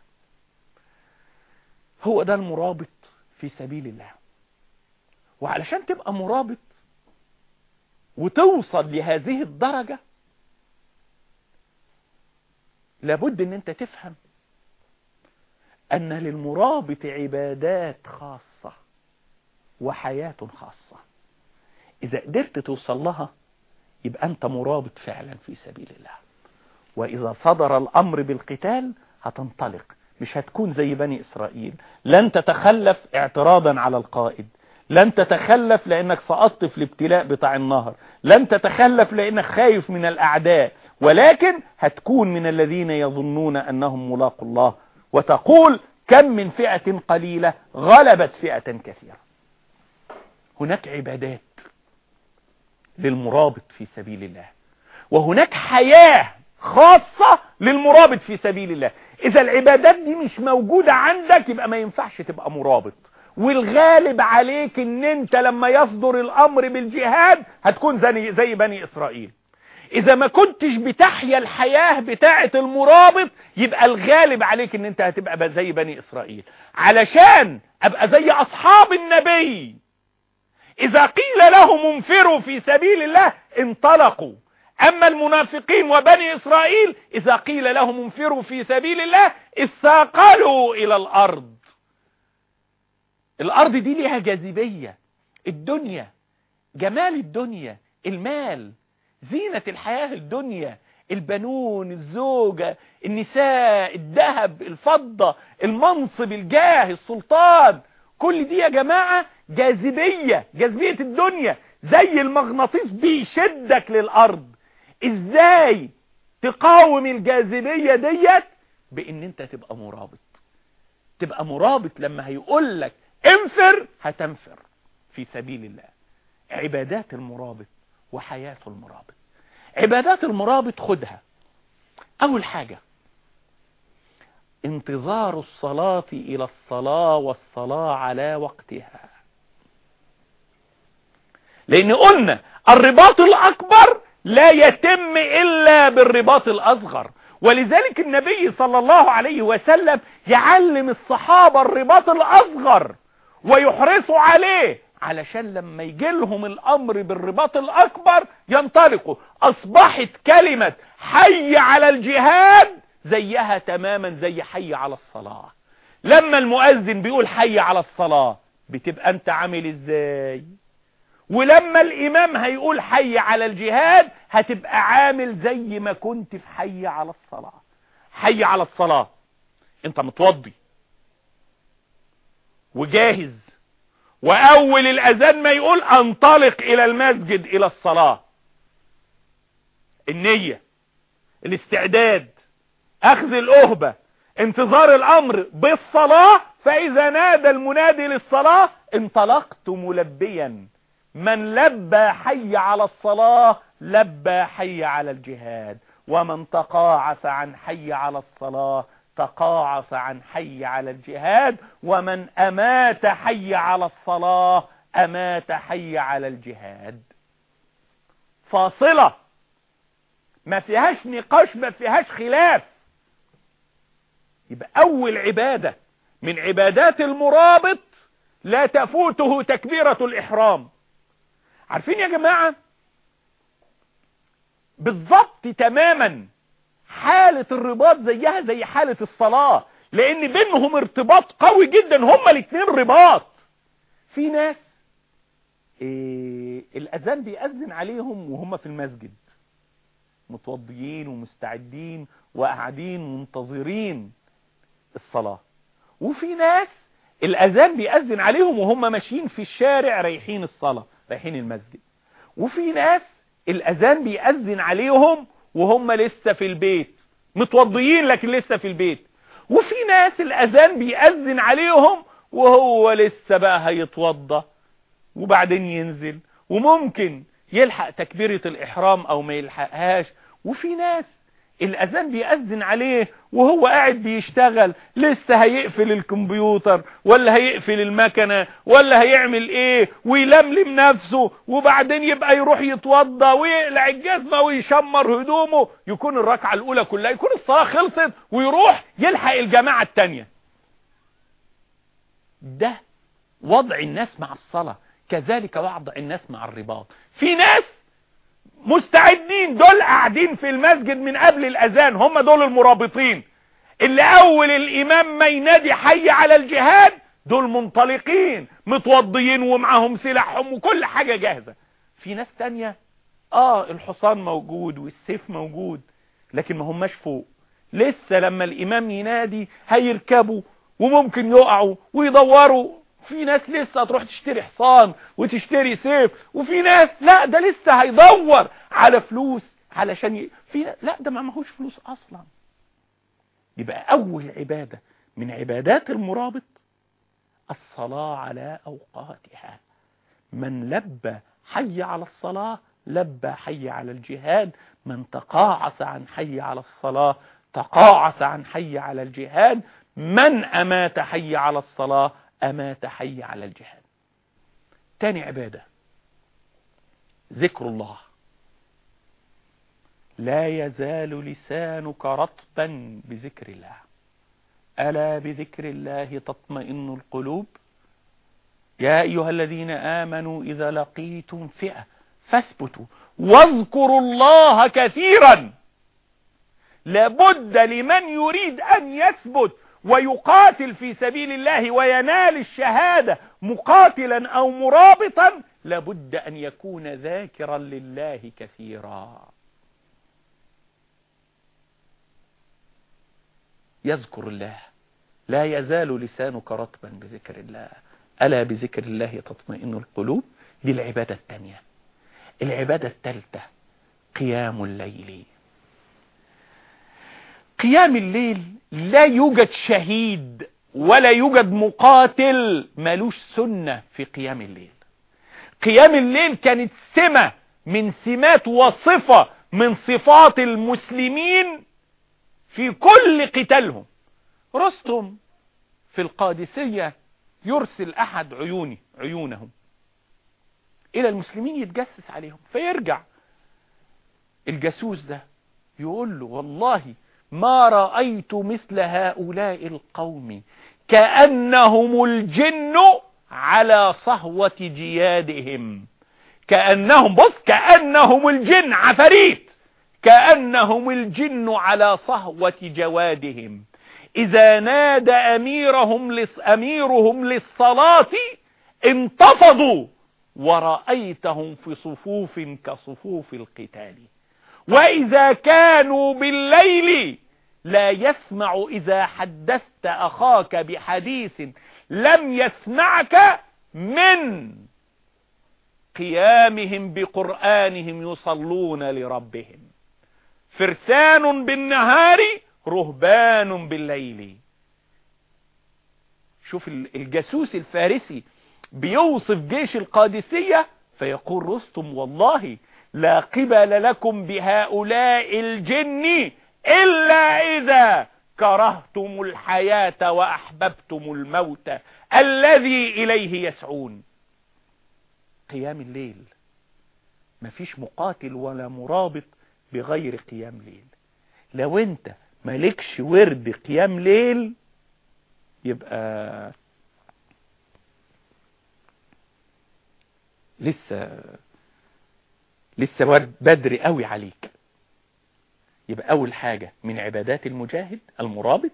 هو ده المرابط في سبيل الله وعلشان تبقى مرابط وتوصل لهذه الدرجة لابد ان انت تفهم ان للمرابط عبادات خاصة وحياة خاصة اذا قدرت توصل لها يبقى انت مرابط فعلا في سبيل الله واذا صدر الامر بالقتال هتنطلق مش هتكون زي بني إسرائيل لن تتخلف اعتراضا على القائد لن تتخلف لأنك سقطت في الابتلاء بتاع النهر لن تتخلف لأنك خايف من الأعداء ولكن هتكون من الذين يظنون أنهم ملاقوا الله وتقول كم من فئة قليلة غلبت فئة كثيرة هناك عبادات للمرابط في سبيل الله وهناك حياة خاصة للمرابط في سبيل الله اذا العبادات دي مش موجودة عندك يبقى ما ينفعش تبقى مرابط والغالب عليك ان انت لما يصدر الامر بالجهاد هتكون زي, زي بني اسرائيل اذا ما كنتش بتحيا الحياة بتاعة المرابط يبقى الغالب عليك ان انت هتبقى زي بني اسرائيل علشان ابقى زي اصحاب النبي اذا قيل لهم انفروا في سبيل الله انطلقوا أما المنافقين وبني إسرائيل إذا قيل لهم انفروا في سبيل الله استاقلوا إلى الأرض الأرض دي ليها جاذبية الدنيا جمال الدنيا المال زينة الحياة الدنيا البنون الزوجة النساء الذهب الفضة المنصب الجاه السلطان كل دي يا جماعة جاذبية جاذبية الدنيا زي المغناطيس بيشدك للأرض ازاي تقاوم الجاذبية ديت بان انت تبقى مرابط تبقى مرابط لما هيقول لك انفر هتنفر في سبيل الله عبادات المرابط وحياة المرابط عبادات المرابط خدها اول حاجة انتظار الصلاة الى الصلاة والصلاة على وقتها لان قلنا الرباط الاكبر لا يتم إلا بالرباط الأصغر ولذلك النبي صلى الله عليه وسلم يعلم الصحابة الرباط الأصغر ويحرصوا عليه علشان لما يجي لهم الأمر بالرباط الأكبر ينطلقوا أصبحت كلمة حي على الجهاد زيها تماما زي حي على الصلاة لما المؤذن بيقول حي على الصلاة بتبقى انت عامل ازاي ولما الامام هيقول حي على الجهاد هتبقى عامل زي ما كنت في حي على الصلاة حي على الصلاة انت متوضي وجاهز واول الاذان ما يقول انطلق الى المسجد الى الصلاة النية الاستعداد اخذ الاهبة انتظار الامر بالصلاة فاذا نادى المنادي للصلاة انطلقت ملبيا من لبى حي على الصلاة لبى حي على الجهاد ومن تقاعس عن حي على الصلاة تقاعس عن حي على الجهاد ومن أمات حي على الصلاة أمات حي على الجهاد فاصلة ما فيهاش نقاش ما فيهاش خلاف يبقى أول عبادة من عبادات المرابط لا تفوته تكبيرة الإحرام عارفين يا جماعة بالضبط تماما حالة الرباط زيها زي حالة الصلاة لأن بينهم ارتباط قوي جدا هما الاثنين رباط في ناس إيه الأذان بيأذن عليهم وهم في المسجد متوضيين ومستعدين وقاعدين منتظرين الصلاة وفي ناس الأذان بيأذن عليهم وهم ماشيين في الشارع رايحين الصلاة رايحين المسجد وفي ناس الأذان بيأذن عليهم وهم لسه في البيت متوضيين لكن لسه في البيت وفي ناس الأذان بيأذن عليهم وهو لسه بقى هيتوضى وبعدين ينزل وممكن يلحق تكبيرة الإحرام أو ما يلحقهاش وفي ناس الأذان بيأذن عليه وهو قاعد بيشتغل لسه هيقفل الكمبيوتر ولا هيقفل المكنة ولا هيعمل ايه ويلملم نفسه وبعدين يبقى يروح يتوضى ويقلع الجزمة ويشمر هدومه يكون الركعة الأولى كلها يكون الصلاة خلصت ويروح يلحق الجماعة التانية ده وضع الناس مع الصلاة كذلك وضع الناس مع الرباط في ناس مستعدين دول قاعدين في المسجد من قبل الأذان هم دول المرابطين اللي أول الإمام ما ينادي حي على الجهاد دول منطلقين متوضيين ومعهم سلاحهم وكل حاجة جاهزة في ناس تانية آه الحصان موجود والسيف موجود لكن ما هماش فوق لسه لما الإمام ينادي هيركبوا وممكن يقعوا ويدوروا في ناس لسه تروح تشتري حصان وتشتري سيف وفي ناس لا ده لسه هيدور على فلوس علشان ي... في لا ده ما معهوش فلوس اصلا يبقى اول عبادة من عبادات المرابط الصلاة على اوقاتها من لبى حي على الصلاة لبى حي على الجهاد من تقاعس عن حي على الصلاة تقاعس عن حي على الجهاد من أمات حي على الصلاة أمات حي على الجهاد تاني عبادة ذكر الله لا يزال لسانك رطبا بذكر الله ألا بذكر الله تطمئن القلوب يا أيها الذين آمنوا إذا لقيتم فئة فاثبتوا واذكروا الله كثيرا لابد لمن يريد أن يثبت ويقاتل في سبيل الله وينال الشهادة مقاتلا أو مرابطا لابد أن يكون ذاكرا لله كثيرا يذكر الله لا يزال لسانك رطبا بذكر الله ألا بذكر الله تطمئن القلوب دي العبادة الثانية العبادة الثالثة قيام الليل قيام الليل لا يوجد شهيد ولا يوجد مقاتل مالوش سنة في قيام الليل قيام الليل كانت سمة من سمات وصفة من صفات المسلمين في كل قتالهم رستم في القادسية يرسل أحد عيوني عيونهم إلى المسلمين يتجسس عليهم فيرجع الجاسوس ده يقول له والله ما رأيت مثل هؤلاء القوم كأنهم الجن على صهوة جيادهم كأنهم بص كأنهم الجن عفريت كأنهم الجن على صهوة جوادهم إذا نادى أميرهم لص أميرهم للصلاة انتفضوا ورأيتهم في صفوف كصفوف القتال وإذا كانوا بالليل لا يسمع إذا حدثت أخاك بحديث لم يسمعك من قيامهم بقرآنهم يصلون لربهم فرسان بالنهار رهبان بالليل شوف الجاسوس الفارسي بيوصف جيش القادسية فيقول رستم والله لا قبل لكم بهؤلاء الجن إلا إذا كرهتم الحياة وأحببتم الموت الذي إليه يسعون قيام الليل مفيش مقاتل ولا مرابط بغير قيام ليل لو انت مالكش ورد قيام ليل يبقى لسه لسه ورد بدري قوي عليك يبقى اول حاجة من عبادات المجاهد المرابط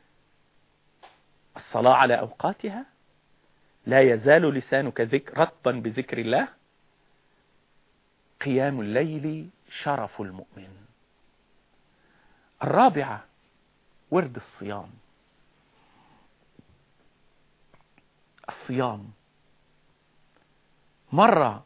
الصلاة على اوقاتها لا يزال لسانك ذكر رطا بذكر الله قيام الليل شرف المؤمن الرابعة ورد الصيام الصيام مرة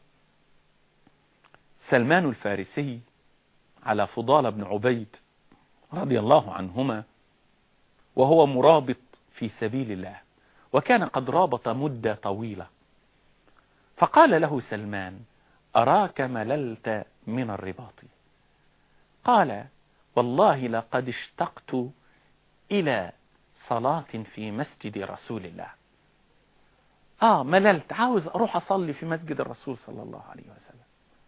سلمان الفارسي على فضال بن عبيد رضي الله عنهما وهو مرابط في سبيل الله وكان قد رابط مدة طويلة فقال له سلمان أراك مللت من الرباط قال والله لقد اشتقت إلى صلاة في مسجد رسول الله آه مللت عاوز أروح أصلي في مسجد الرسول صلى الله عليه وسلم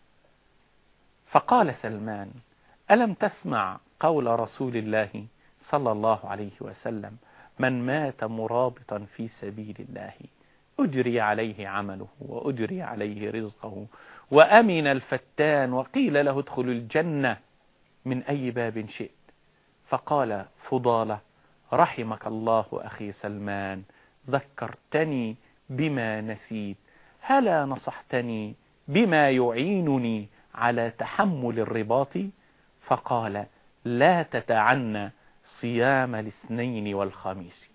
فقال سلمان ألم تسمع قول رسول الله صلى الله عليه وسلم من مات مرابطا في سبيل الله أجري عليه عمله وأجري عليه رزقه وأمن الفتان وقيل له ادخل الجنة من أي باب شئت فقال فضالة رحمك الله أخي سلمان ذكرتني بما نسيت هلا نصحتني بما يعينني على تحمل الرباط فقال لا تتعنى صيام الاثنين والخميس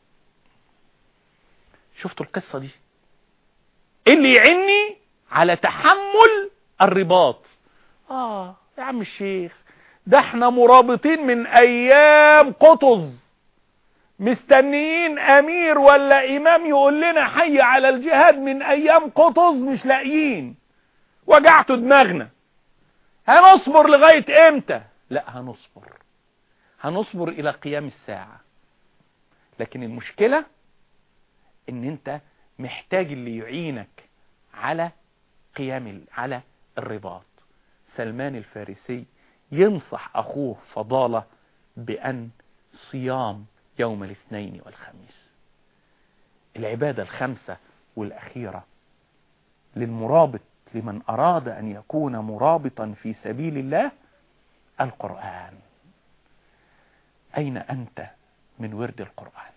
شفتوا القصة دي اللي يعني على تحمل الرباط اه يا عم الشيخ ده احنا مرابطين من ايام قطز مستنيين امير ولا امام يقول لنا حي على الجهاد من ايام قطز مش لاقيين وجعتوا دماغنا هنصبر لغاية امتى لا هنصبر هنصبر الى قيام الساعة لكن المشكلة ان انت محتاج اللي يعينك على قيام على الرباط سلمان الفارسي ينصح اخوه فضالة بان صيام يوم الاثنين والخميس العبادة الخمسة والاخيرة للمرابط لمن اراد ان يكون مرابطا في سبيل الله القرآن أين أنت من ورد القرآن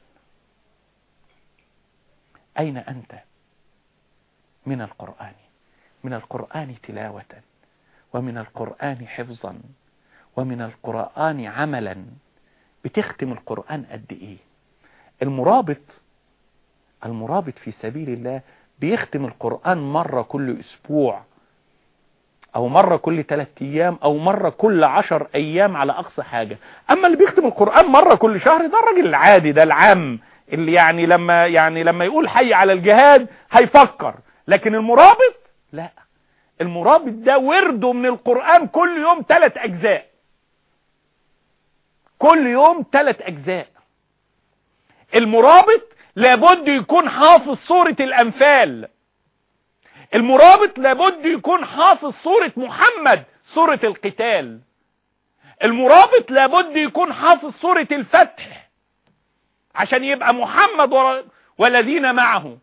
أين أنت من القرآن من القرآن تلاوة ومن القرآن حفظا ومن القرآن عملا بتختم القرآن قد إيه المرابط المرابط في سبيل الله بيختم القرآن مرة كل أسبوع او مرة كل ثلاث ايام او مرة كل عشر ايام على اقصى حاجة اما اللي بيختم القرآن مرة كل شهر ده الراجل العادي ده العام اللي يعني لما يعني لما يقول حي على الجهاد هيفكر لكن المرابط لا المرابط ده ورده من القرآن كل يوم ثلاث اجزاء كل يوم ثلاث اجزاء المرابط لابد يكون حافظ سورة الانفال المرابط لابد يكون حافظ سورة محمد سورة القتال المرابط لابد يكون حافظ سورة الفتح عشان يبقى محمد والذين معه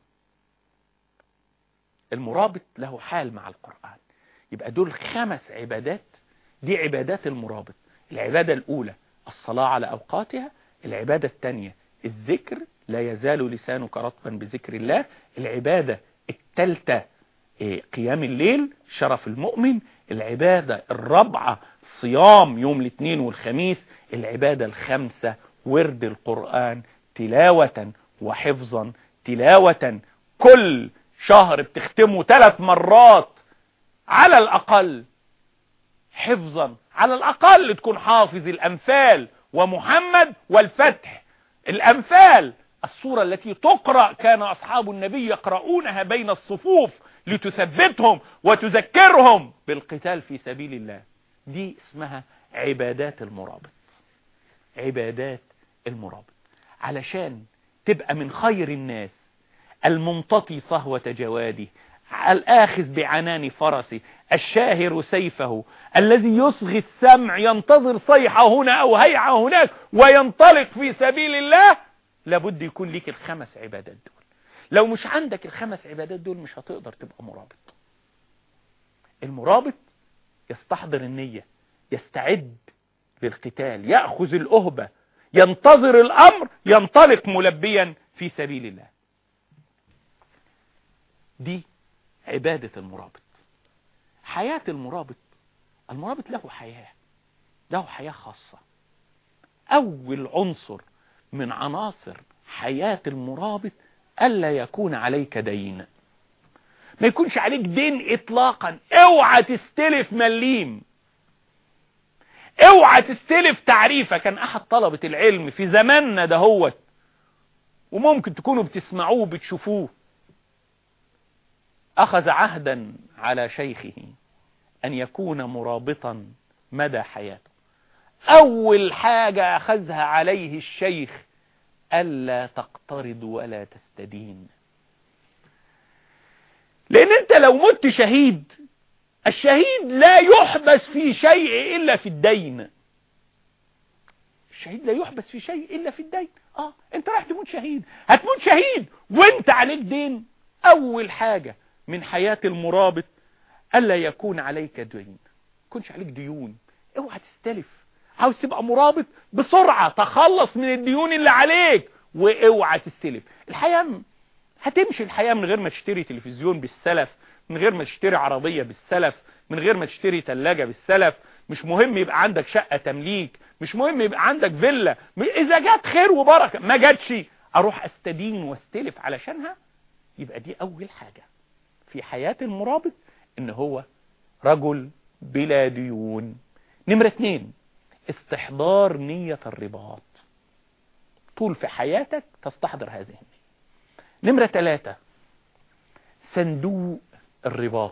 المرابط له حال مع القرآن يبقى دول خمس عبادات دي عبادات المرابط العبادة الأولى الصلاة على أوقاتها العبادة الثانية الذكر لا يزال لسانك رطبا بذكر الله العبادة الثالثة قيام الليل شرف المؤمن العبادة الرابعة صيام يوم الاثنين والخميس العبادة الخامسة ورد القرآن تلاوة وحفظا تلاوة كل شهر بتختمه ثلاث مرات على الأقل حفظا على الأقل تكون حافظ الأنفال ومحمد والفتح الأنفال الصورة التي تقرأ كان أصحاب النبي يقرؤونها بين الصفوف لتثبتهم وتذكرهم بالقتال في سبيل الله دي اسمها عبادات المرابط عبادات المرابط علشان تبقى من خير الناس الممتطي صهوة جواده الآخذ بعنان فرسه الشاهر سيفه الذي يصغي السمع ينتظر صيحة هنا أو هيعة هناك وينطلق في سبيل الله لابد يكون ليك الخمس عبادات دول لو مش عندك الخمس عبادات دول مش هتقدر تبقى مرابط المرابط يستحضر النية يستعد للقتال يأخذ الأهبة ينتظر الأمر ينطلق ملبيا في سبيل الله دي عبادة المرابط حياة المرابط المرابط له حياة له حياة خاصة أول عنصر من عناصر حياة المرابط ألا يكون عليك دين ما يكونش عليك دين إطلاقا اوعى تستلف مليم اوعى تستلف تعريفة كان أحد طلبة العلم في زماننا دهوت وممكن تكونوا بتسمعوه بتشوفوه أخذ عهدا على شيخه أن يكون مرابطا مدى حياته أول حاجة أخذها عليه الشيخ ألا تقترض ولا تستدين لأن أنت لو مت شهيد الشهيد لا يحبس في شيء إلا في الدين الشهيد لا يحبس في شيء إلا في الدين آه أنت راح تموت شهيد هتموت شهيد وانت عليك دين أول حاجة من حياة المرابط ألا يكون عليك دين يكونش عليك ديون اوعى تستلف عاوز تبقى مرابط بسرعة تخلص من الديون اللي عليك واوعى تستلف الحياة هتمشي الحياة من غير ما تشتري تلفزيون بالسلف من غير ما تشتري عربية بالسلف من غير ما تشتري تلاجة بالسلف مش مهم يبقى عندك شقة تمليك مش مهم يبقى عندك فيلا اذا جات خير وبركة ما جاتش اروح استدين واستلف علشانها يبقى دي اول حاجة في حياة المرابط ان هو رجل بلا ديون نمرة اتنين استحضار نية الرباط طول في حياتك تستحضر هذه النية نمرة ثلاثة صندوق الرباط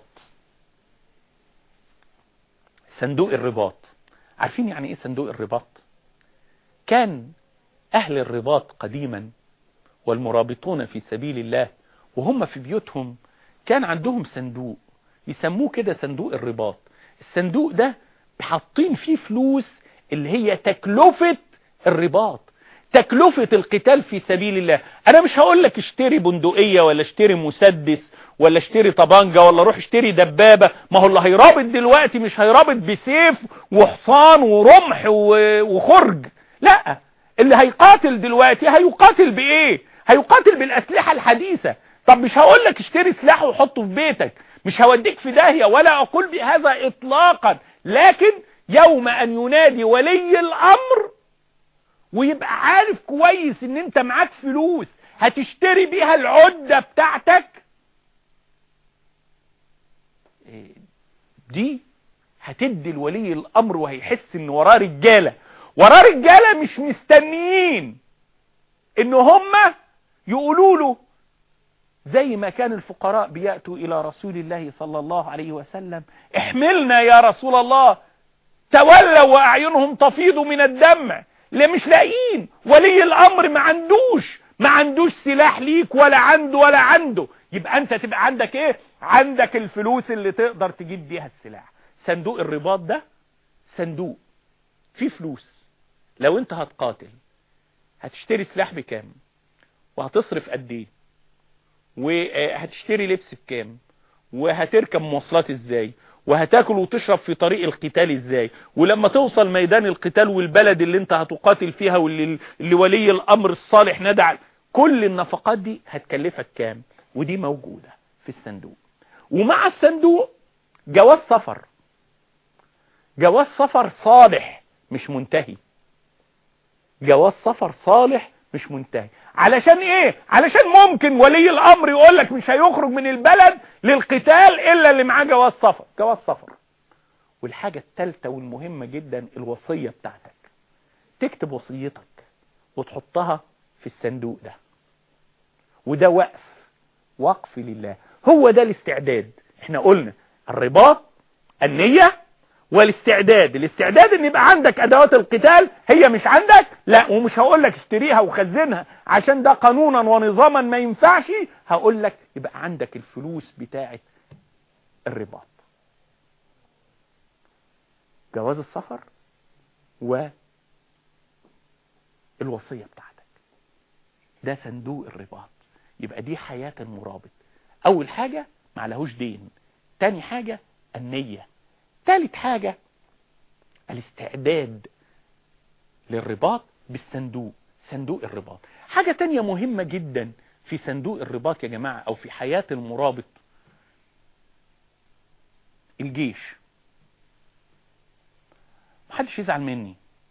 صندوق الرباط عارفين يعني ايه صندوق الرباط كان اهل الرباط قديما والمرابطون في سبيل الله وهم في بيوتهم كان عندهم صندوق يسموه كده صندوق الرباط الصندوق ده حاطين فيه فلوس اللي هي تكلفة الرباط تكلفة القتال في سبيل الله انا مش هقول لك اشتري بندقية ولا اشتري مسدس ولا اشتري طبانجة ولا روح اشتري دبابة ما هو اللي هيرابط دلوقتي مش هيرابط بسيف وحصان ورمح وخرج لا اللي هيقاتل دلوقتي هيقاتل بايه هيقاتل بالاسلحة الحديثة طب مش هقول لك اشتري سلاح وحطه في بيتك مش هوديك في داهية ولا اقول بهذا اطلاقا لكن يوم ان ينادي ولي الامر ويبقى عارف كويس ان انت معاك فلوس هتشتري بيها العدة بتاعتك دي هتدي لولي الامر وهيحس ان وراه رجالة وراه رجالة مش مستنيين ان هم يقولوا له زي ما كان الفقراء بيأتوا الى رسول الله صلى الله عليه وسلم احملنا يا رسول الله تولوا واعينهم تفيض من الدمع اللي مش لاقيين ولي الامر ما عندوش ما عندوش سلاح ليك ولا عنده ولا عنده يبقى انت تبقى عندك ايه عندك الفلوس اللي تقدر تجيب بيها السلاح صندوق الرباط ده صندوق فيه فلوس لو انت هتقاتل هتشتري سلاح بكام وهتصرف قد ايه وهتشتري لبس بكام وهتركب مواصلات ازاي وهتاكل وتشرب في طريق القتال ازاي ولما توصل ميدان القتال والبلد اللي انت هتقاتل فيها واللي اللي ولي الامر الصالح ندع كل النفقات دي هتكلفك كام ودي موجودة في الصندوق ومع الصندوق جواز سفر جواز سفر صالح مش منتهي جواز سفر صالح مش منتهي علشان ايه علشان ممكن ولي الامر يقول لك مش هيخرج من البلد للقتال الا اللي معاه جواز سفر جواز سفر والحاجة الثالثة والمهمة جدا الوصية بتاعتك تكتب وصيتك وتحطها في الصندوق ده وده وقف وقف لله هو ده الاستعداد احنا قلنا الرباط النية والاستعداد الاستعداد ان يبقى عندك ادوات القتال هي مش عندك لا ومش هقول لك اشتريها وخزنها عشان ده قانونا ونظاما ما ينفعش هقول لك يبقى عندك الفلوس بتاعه الرباط جواز السفر و الوصية بتاعتك ده صندوق الرباط يبقى دي حياة المرابط اول حاجة معلهوش دين تاني حاجة النية تالت حاجة الاستعداد للرباط بالصندوق صندوق الرباط حاجة تانية مهمة جدا في صندوق الرباط يا جماعة او في حياة المرابط الجيش محدش يزعل مني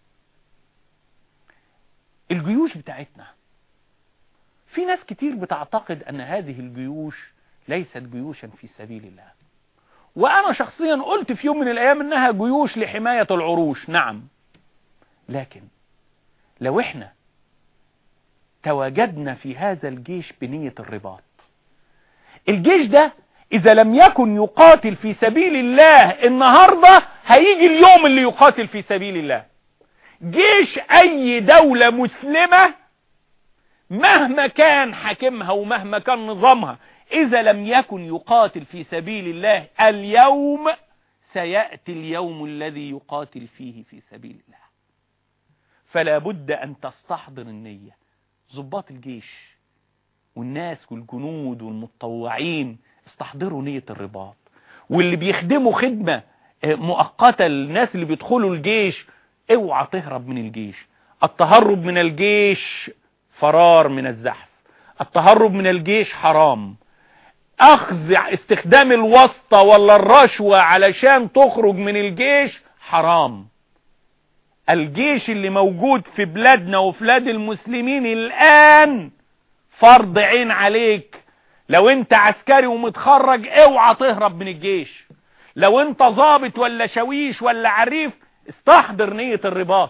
الجيوش بتاعتنا في ناس كتير بتعتقد ان هذه الجيوش ليست جيوشا في سبيل الله وانا شخصيا قلت في يوم من الايام انها جيوش لحماية العروش نعم لكن لو احنا تواجدنا في هذا الجيش بنية الرباط الجيش ده اذا لم يكن يقاتل في سبيل الله النهاردة هيجي اليوم اللي يقاتل في سبيل الله جيش اي دولة مسلمة مهما كان حاكمها ومهما كان نظامها اذا لم يكن يقاتل في سبيل الله اليوم سيأتي اليوم الذي يقاتل فيه في سبيل الله فلا بد ان تستحضر النية ضباط الجيش والناس والجنود والمتطوعين استحضروا نية الرباط واللي بيخدموا خدمة مؤقتة للناس اللي بيدخلوا الجيش اوعى تهرب من الجيش التهرب من الجيش فرار من الزحف التهرب من الجيش حرام اخذ استخدام الواسطة ولا الرشوة علشان تخرج من الجيش حرام الجيش اللي موجود في بلادنا وفي بلاد المسلمين الان فرض عين عليك لو انت عسكري ومتخرج اوعى تهرب من الجيش لو انت ضابط ولا شويش ولا عريف استحضر نية الرباط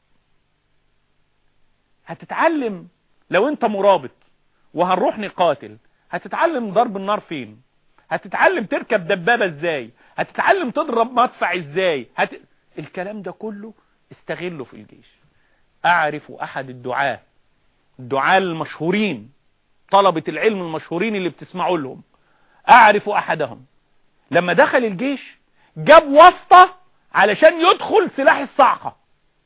هتتعلم لو انت مرابط وهنروح نقاتل هتتعلم ضرب النار فين هتتعلم تركب دبابة ازاي هتتعلم تضرب مدفع ازاي هت... الكلام ده كله استغله في الجيش اعرف احد الدعاة الدعاة المشهورين طلبة العلم المشهورين اللي بتسمعوا لهم اعرف احدهم لما دخل الجيش جاب واسطة علشان يدخل سلاح الصعقة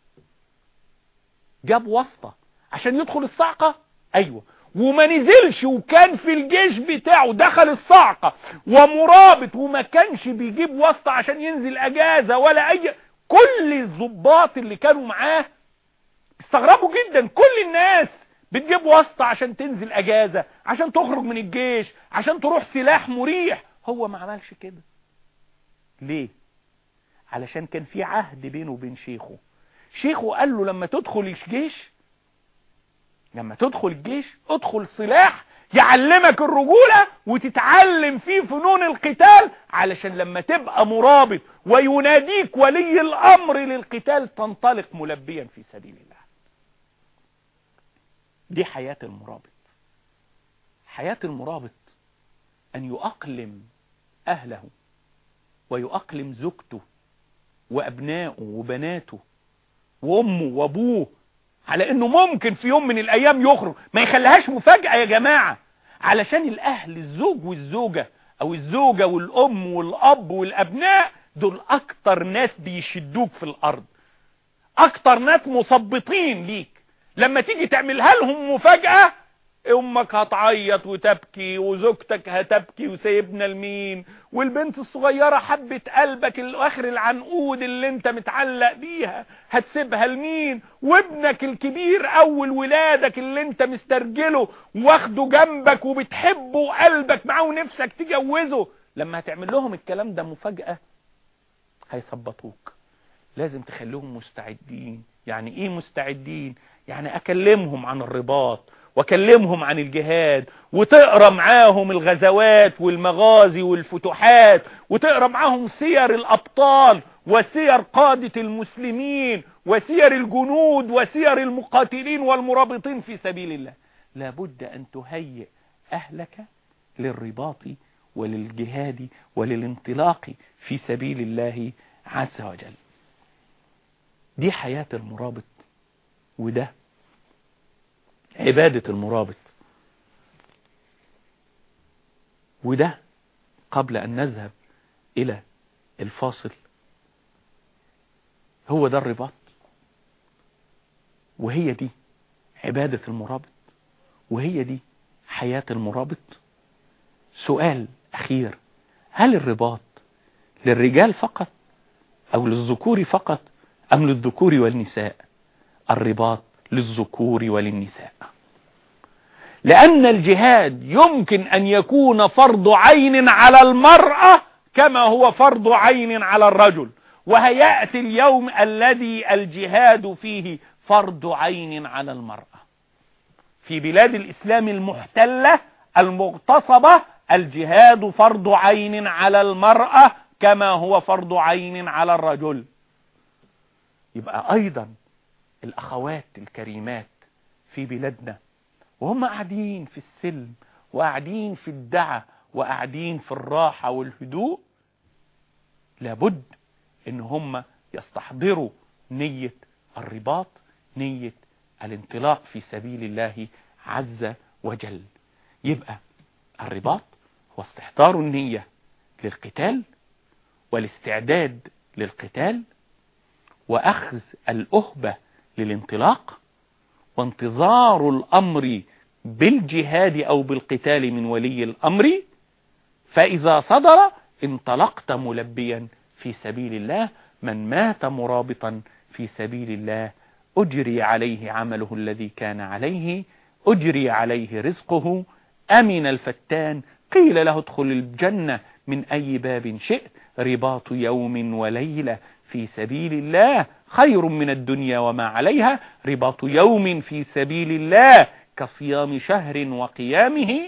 جاب واسطة عشان يدخل الصعقة ايوه وما نزلش وكان في الجيش بتاعه دخل الصعقة ومرابط وما كانش بيجيب واسطة عشان ينزل اجازة ولا اي كل الضباط اللي كانوا معاه استغربوا جدا كل الناس بتجيب واسطة عشان تنزل اجازة عشان تخرج من الجيش عشان تروح سلاح مريح هو ما عملش كده ليه علشان كان في عهد بينه وبين شيخه شيخه قال له لما تدخل الجيش لما تدخل الجيش ادخل سلاح يعلمك الرجولة وتتعلم فيه فنون القتال علشان لما تبقى مرابط ويناديك ولي الامر للقتال تنطلق ملبيا في سبيل الله دي حياة المرابط حياة المرابط ان يؤقلم اهله ويؤقلم زوجته وابنائه وبناته وامه وابوه على انه ممكن في يوم من الايام يخرج ما يخليهاش مفاجأة يا جماعة علشان الاهل الزوج والزوجة او الزوجة والام والاب والابناء دول اكتر ناس بيشدوك في الارض اكتر ناس مثبطين ليك لما تيجي تعملها لهم مفاجأة امك هتعيط وتبكي وزوجتك هتبكي وسايبنا لمين والبنت الصغيرة حبة قلبك الاخر العنقود اللي انت متعلق بيها هتسيبها لمين وابنك الكبير اول ولادك اللي انت مسترجله واخده جنبك وبتحبه وقلبك معاه ونفسك تجوزه لما هتعمل لهم الكلام ده مفاجأة هيثبطوك لازم تخليهم مستعدين يعني ايه مستعدين يعني اكلمهم عن الرباط وكلمهم عن الجهاد وتقرا معاهم الغزوات والمغازي والفتوحات وتقرا معاهم سير الابطال وسير قادة المسلمين وسير الجنود وسير المقاتلين والمرابطين في سبيل الله لابد ان تهيئ اهلك للرباط وللجهاد وللانطلاق في سبيل الله عز وجل دي حياة المرابط وده عبادة المرابط وده قبل أن نذهب إلى الفاصل هو ده الرباط وهي دي عبادة المرابط وهي دي حياة المرابط سؤال أخير هل الرباط للرجال فقط أو للذكور فقط أم للذكور والنساء الرباط للذكور وللنساء لأن الجهاد يمكن أن يكون فرض عين على المرأة كما هو فرض عين على الرجل وهيأتي اليوم الذي الجهاد فيه فرض عين على المرأة في بلاد الإسلام المحتلة المغتصبة الجهاد فرض عين على المرأة كما هو فرض عين على الرجل يبقى أيضا الأخوات الكريمات في بلادنا وهم قاعدين في السلم وقاعدين في الدعة وقاعدين في الراحة والهدوء لابد ان هم يستحضروا نية الرباط نية الانطلاق في سبيل الله عز وجل يبقى الرباط هو استحضار النية للقتال والاستعداد للقتال وأخذ الأهبة للانطلاق وانتظار الأمر بالجهاد أو بالقتال من ولي الأمر فإذا صدر انطلقت ملبيا في سبيل الله من مات مرابطا في سبيل الله أجري عليه عمله الذي كان عليه أجري عليه رزقه أمن الفتان قيل له ادخل الجنة من أي باب شئت رباط يوم وليلة في سبيل الله خير من الدنيا وما عليها رباط يوم في سبيل الله كصيام شهر وقيامه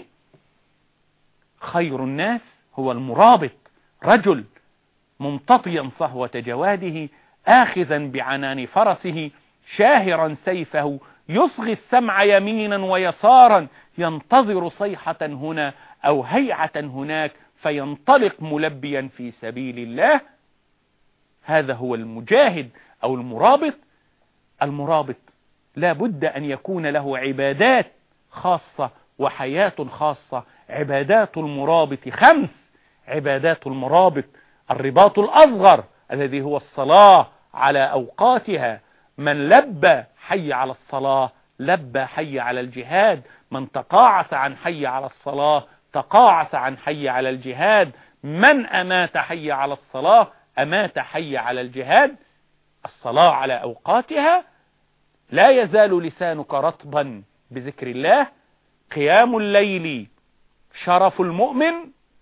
خير الناس هو المرابط رجل ممتطيا صهوة جواده آخذا بعنان فرسه شاهرا سيفه يصغي السمع يمينا ويسارا ينتظر صيحة هنا أو هيعة هناك فينطلق ملبيا في سبيل الله هذا هو المجاهد أو المرابط المرابط لا بد أن يكون له عبادات خاصة وحياة خاصة عبادات المرابط خمس عبادات المرابط الرباط الأصغر الذي هو الصلاة على أوقاتها من لبى حي على الصلاة لبى حي على الجهاد من تقاعس عن حي على الصلاة تقاعس عن حي على الجهاد من أمات حي على الصلاة أمات حي على الجهاد الصلاة على أوقاتها لا يزال لسانك رطبا بذكر الله قيام الليل شرف المؤمن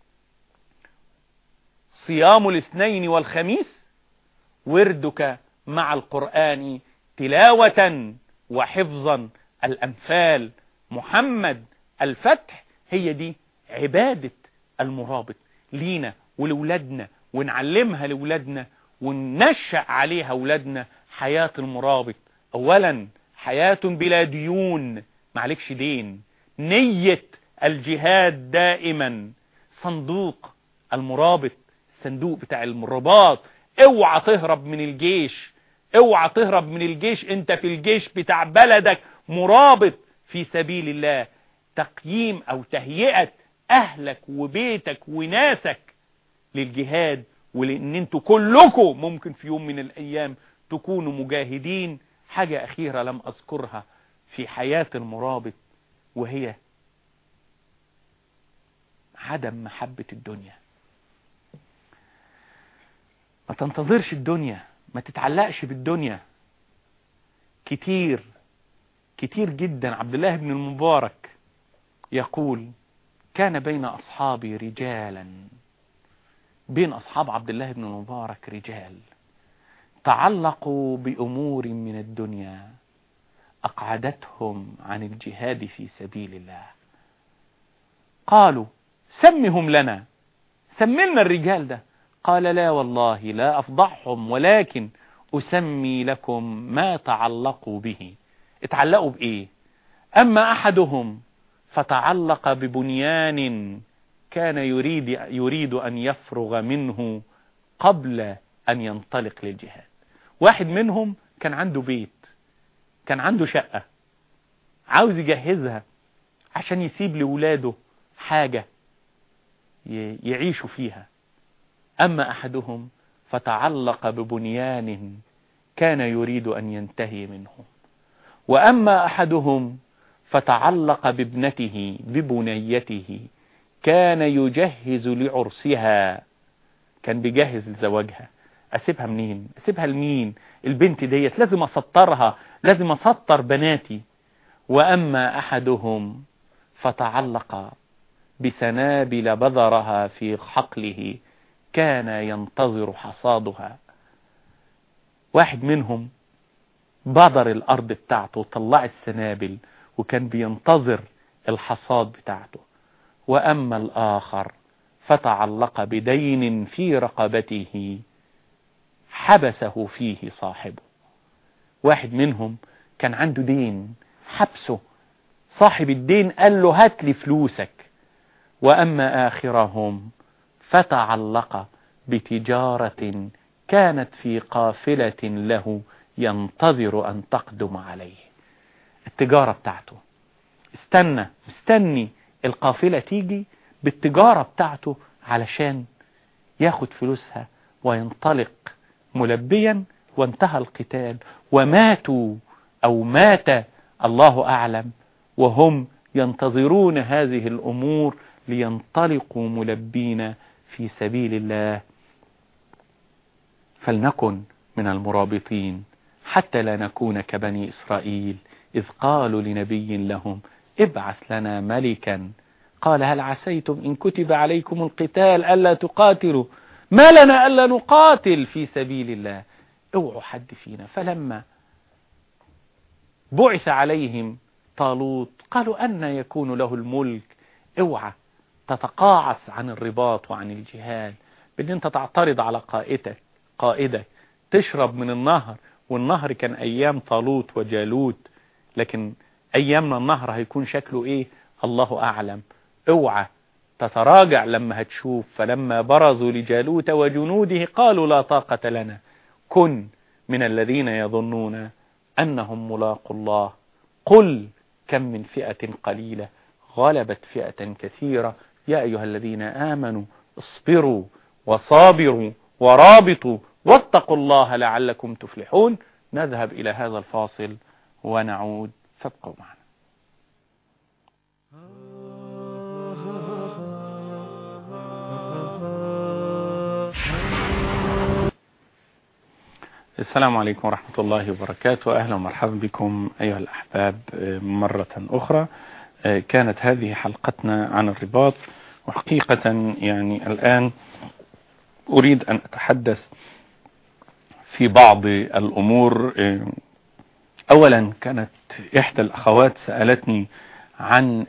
صيام الاثنين والخميس وردك مع القرآن تلاوة وحفظا الأنفال محمد الفتح هي دي عبادة المرابط لينا ولولادنا ونعلمها لولادنا وننشأ عليها ولادنا حياة المرابط أولا حياة بلا ديون معلكش دين نية الجهاد دائما صندوق المرابط الصندوق بتاع الرباط اوعى تهرب من الجيش اوعى تهرب من الجيش انت في الجيش بتاع بلدك مرابط في سبيل الله تقييم او تهيئة اهلك وبيتك وناسك للجهاد ولان انتوا كلكم ممكن في يوم من الايام تكونوا مجاهدين حاجة اخيرة لم اذكرها في حياة المرابط وهي عدم محبة الدنيا ما تنتظرش الدنيا ما تتعلقش بالدنيا كتير كتير جدا عبد الله بن المبارك يقول كان بين أصحابي رجالا بين أصحاب عبد الله بن المبارك رجال تعلقوا بأمور من الدنيا أقعدتهم عن الجهاد في سبيل الله قالوا سمهم لنا سملنا الرجال ده قال لا والله لا أفضحهم ولكن أسمي لكم ما تعلقوا به اتعلقوا بإيه أما أحدهم فتعلق ببنيان كان يريد, يريد أن يفرغ منه قبل أن ينطلق للجهاد واحد منهم كان عنده بيت كان عنده شقة عاوز يجهزها عشان يسيب لولاده حاجة يعيشوا فيها أما أحدهم فتعلق ببنيان كان يريد أن ينتهي منه وأما أحدهم فتعلق بابنته ببنيته كان يجهز لعرسها كان بيجهز لزواجها أسيبها منين أسيبها لمين البنت ديت لازم أسطرها لازم أسطر بناتي وأما أحدهم فتعلق بسنابل بذرها في حقله كان ينتظر حصادها واحد منهم بذر الأرض بتاعته طلعت سنابل وكان بينتظر الحصاد بتاعته وأما الآخر فتعلق بدين في رقبته حبسه فيه صاحبه واحد منهم كان عنده دين حبسه صاحب الدين قال له هات لي فلوسك وأما آخرهم فتعلق بتجارة كانت في قافلة له ينتظر أن تقدم عليه التجارة بتاعته استنى مستني القافلة تيجي بالتجارة بتاعته علشان ياخد فلوسها وينطلق ملبيا وانتهى القتال وماتوا أو مات الله أعلم وهم ينتظرون هذه الأمور لينطلقوا ملبين في سبيل الله فلنكن من المرابطين حتى لا نكون كبني إسرائيل إذ قالوا لنبي لهم ابعث لنا ملكا قال هل عسيتم إن كتب عليكم القتال ألا تقاتلوا ما لنا ألا نقاتل في سبيل الله اوعوا حد فينا فلما بعث عليهم طالوت قالوا أن يكون له الملك اوعى تتقاعس عن الرباط وعن الجهاد بان انت تعترض على قائدك قائدك تشرب من النهر والنهر كان ايام طالوت وجالوت لكن ايامنا النهر هيكون شكله ايه الله اعلم اوعى تتراجع لما هتشوف فلما برزوا لجالوت وجنوده قالوا لا طاقة لنا كن من الذين يظنون أنهم ملاقوا الله قل كم من فئة قليلة غلبت فئة كثيرة يا أيها الذين آمنوا اصبروا وصابروا ورابطوا واتقوا الله لعلكم تفلحون نذهب إلى هذا الفاصل ونعود فابقوا معنا السلام عليكم ورحمة الله وبركاته أهلا ومرحبا بكم أيها الأحباب مرة أخرى كانت هذه حلقتنا عن الرباط وحقيقة يعني الآن أريد أن أتحدث في بعض الأمور أولا كانت إحدى الأخوات سألتني عن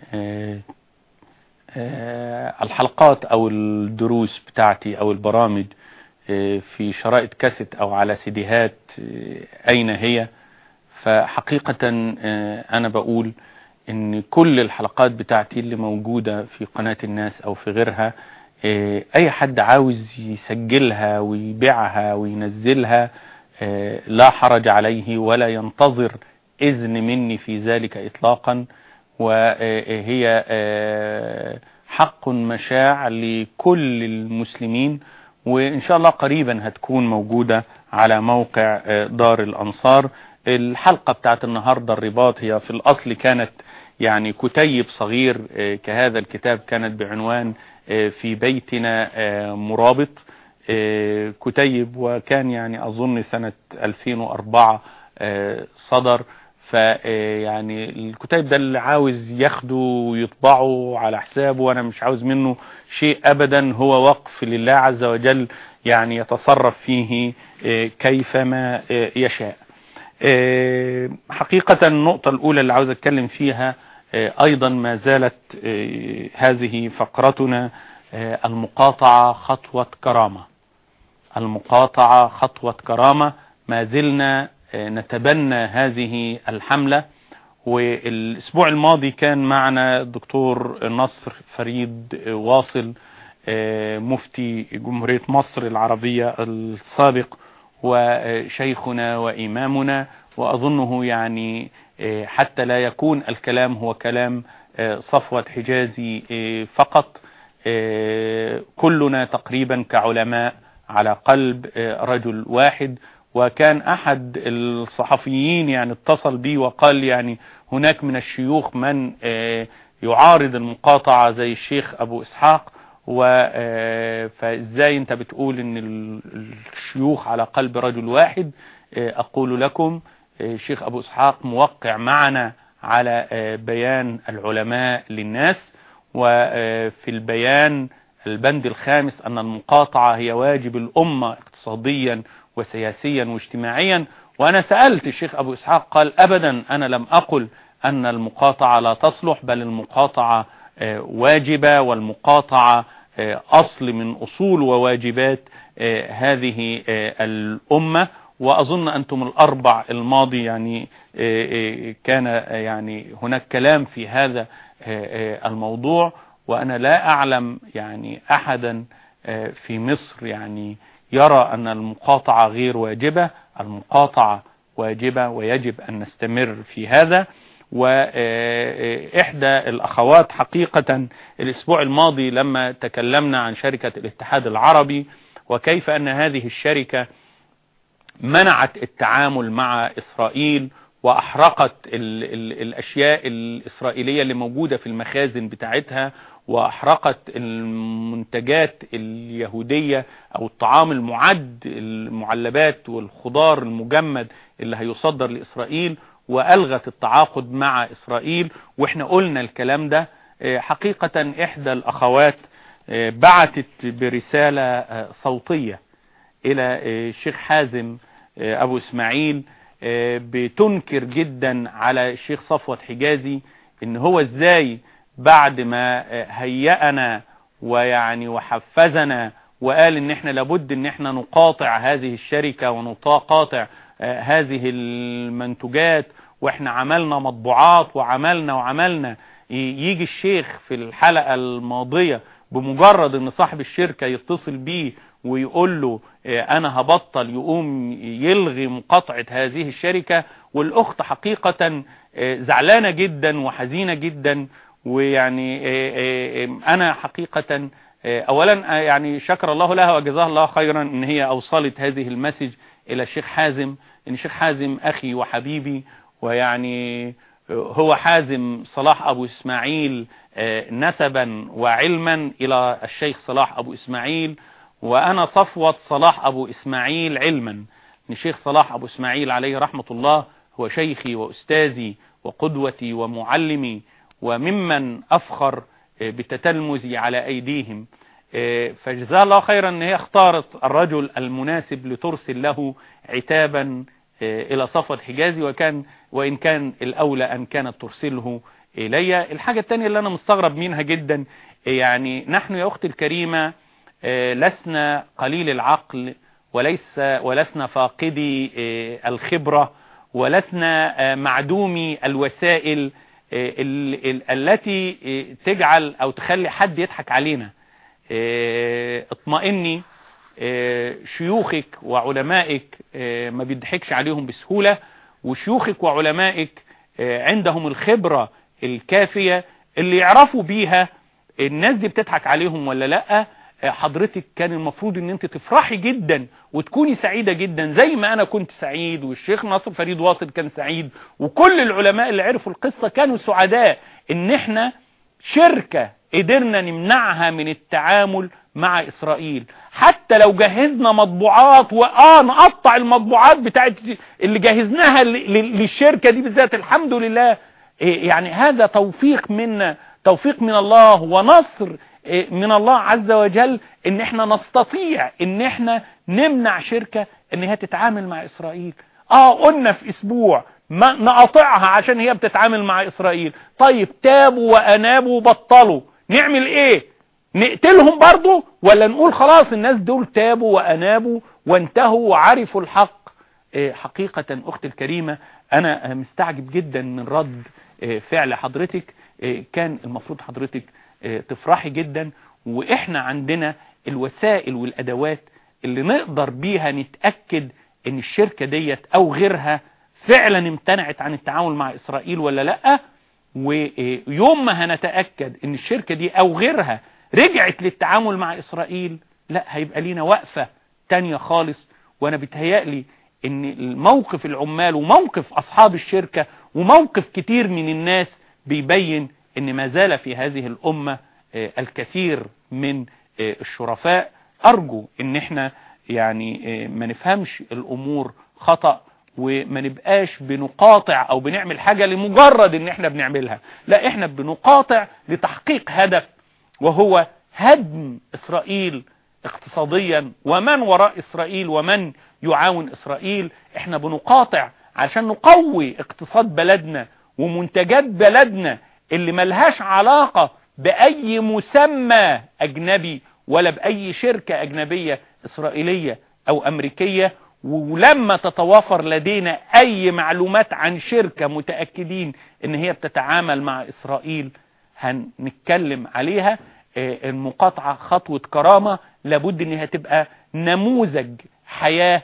الحلقات أو الدروس بتاعتي أو البرامج في شرائط كاسيت أو على سيديهات أين هي فحقيقة أنا بقول ان كل الحلقات بتاعتي اللي موجودة في قناة الناس او في غيرها اي حد عاوز يسجلها ويبيعها وينزلها لا حرج عليه ولا ينتظر اذن مني في ذلك اطلاقا وهي حق مشاع لكل المسلمين وان شاء الله قريبا هتكون موجودة على موقع دار الانصار الحلقة بتاعت النهاردة الرباط هي في الاصل كانت يعني كتيب صغير كهذا الكتاب كانت بعنوان في بيتنا مرابط كتيب وكان يعني أظن سنة 2004 صدر فيعني الكتيب ده اللي عاوز ياخده ويطبعه على حسابه وانا مش عاوز منه شيء ابدا هو وقف لله عز وجل يعني يتصرف فيه كيفما يشاء حقيقة النقطة الاولى اللي عاوز اتكلم فيها ايضا ما زالت هذه فقرتنا المقاطعة خطوة كرامة المقاطعة خطوة كرامة ما زلنا نتبنى هذه الحملة والاسبوع الماضي كان معنا الدكتور نصر فريد واصل مفتي جمهورية مصر العربية السابق وشيخنا وإمامنا وأظنه يعني حتى لا يكون الكلام هو كلام صفوة حجازي فقط كلنا تقريبا كعلماء على قلب رجل واحد وكان أحد الصحفيين يعني اتصل بي وقال يعني هناك من الشيوخ من يعارض المقاطعة زي الشيخ أبو إسحاق فازاي انت بتقول ان الشيوخ على قلب رجل واحد اقول لكم الشيخ ابو اسحاق موقع معنا على بيان العلماء للناس وفي البيان البند الخامس ان المقاطعة هي واجب الامة اقتصاديا وسياسيا واجتماعيا وانا سألت الشيخ ابو اسحاق قال ابدا انا لم اقل ان المقاطعة لا تصلح بل المقاطعة واجبة والمقاطعة أصل من أصول وواجبات هذه الأمة وأظن أنتم الأربع الماضي يعني كان يعني هناك كلام في هذا الموضوع وأنا لا أعلم يعني أحدا في مصر يعني يرى أن المقاطعة غير واجبة المقاطعة واجبة ويجب أن نستمر في هذا وإحدى الأخوات حقيقة الأسبوع الماضي لما تكلمنا عن شركة الاتحاد العربي وكيف أن هذه الشركة منعت التعامل مع إسرائيل وأحرقت ال ال الأشياء الإسرائيلية اللي موجودة في المخازن بتاعتها وأحرقت المنتجات اليهودية أو الطعام المعد المعلبات والخضار المجمد اللي هيصدر لإسرائيل وألغت التعاقد مع إسرائيل وإحنا قلنا الكلام ده حقيقة إحدى الأخوات بعتت برسالة صوتية إلى الشيخ حازم أبو إسماعيل بتنكر جدا على الشيخ صفوت حجازي إن هو إزاي بعد ما هيأنا ويعني وحفزنا وقال إن إحنا لابد إن إحنا نقاطع هذه الشركة ونقاطع هذه المنتجات واحنا عملنا مطبوعات وعملنا وعملنا يجي الشيخ في الحلقة الماضية بمجرد ان صاحب الشركة يتصل بيه ويقول له انا هبطل يقوم يلغي مقاطعة هذه الشركة والاخت حقيقة زعلانة جدا وحزينة جدا ويعني انا حقيقة اولا يعني شكر الله لها وجزاها الله خيرا ان هي اوصلت هذه المسج الى الشيخ حازم ان الشيخ حازم اخي وحبيبي ويعني هو حازم صلاح ابو اسماعيل نسبا وعلما الى الشيخ صلاح ابو اسماعيل وانا صفوة صلاح ابو اسماعيل علما ان الشيخ صلاح ابو اسماعيل عليه رحمة الله هو شيخي واستاذي وقدوتي ومعلمي وممن افخر بتتلمذي على ايديهم فجزاه الله خيرا ان هي اختارت الرجل المناسب لترسل له عتابا الى صفوة حجازي وكان وان كان الاولى ان كانت ترسله الي الحاجة التانية اللي انا مستغرب منها جدا يعني نحن يا اختي الكريمة لسنا قليل العقل وليس ولسنا فاقدي الخبرة ولسنا معدومي الوسائل التي تجعل او تخلي حد يضحك علينا اطمئني شيوخك وعلمائك ما بيضحكش عليهم بسهولة وشيوخك وعلمائك عندهم الخبرة الكافية اللي يعرفوا بيها الناس دي بتضحك عليهم ولا لا حضرتك كان المفروض ان انت تفرحي جدا وتكوني سعيدة جدا زي ما انا كنت سعيد والشيخ ناصر فريد واصل كان سعيد وكل العلماء اللي عرفوا القصة كانوا سعداء ان احنا شركة قدرنا نمنعها من التعامل مع اسرائيل حتى لو جهزنا مطبوعات واه نقطع المطبوعات بتاعت اللي جهزناها للشركة دي بالذات الحمد لله يعني هذا توفيق من توفيق من الله ونصر من الله عز وجل ان احنا نستطيع ان احنا نمنع شركة ان هي تتعامل مع اسرائيل اه قلنا في اسبوع ما نقاطعها عشان هي بتتعامل مع اسرائيل طيب تابوا وانابوا وبطلوا نعمل ايه نقتلهم برضو ولا نقول خلاص الناس دول تابوا وانابوا وانتهوا وعرفوا الحق حقيقة اختي الكريمة انا مستعجب جدا من رد فعل حضرتك كان المفروض حضرتك تفرحي جدا واحنا عندنا الوسائل والادوات اللي نقدر بيها نتأكد ان الشركة ديت او غيرها فعلا امتنعت عن التعامل مع اسرائيل ولا لا ويوم ما هنتأكد ان الشركة دي او غيرها رجعت للتعامل مع اسرائيل لا هيبقى لينا وقفة تانية خالص وانا بتهيألي ان الموقف العمال وموقف اصحاب الشركة وموقف كتير من الناس بيبين ان ما زال في هذه الامة الكثير من الشرفاء ارجو ان احنا يعني ما نفهمش الامور خطأ وما نبقاش بنقاطع او بنعمل حاجة لمجرد ان احنا بنعملها لا احنا بنقاطع لتحقيق هدف وهو هدم اسرائيل اقتصاديا ومن وراء اسرائيل ومن يعاون اسرائيل احنا بنقاطع عشان نقوي اقتصاد بلدنا ومنتجات بلدنا اللي ملهاش علاقة باي مسمى اجنبي ولا باي شركة اجنبية اسرائيلية او امريكية ولما تتوافر لدينا اي معلومات عن شركة متأكدين ان هي بتتعامل مع اسرائيل هنتكلم عليها المقاطعة خطوة كرامة لابد انها تبقى نموذج حياة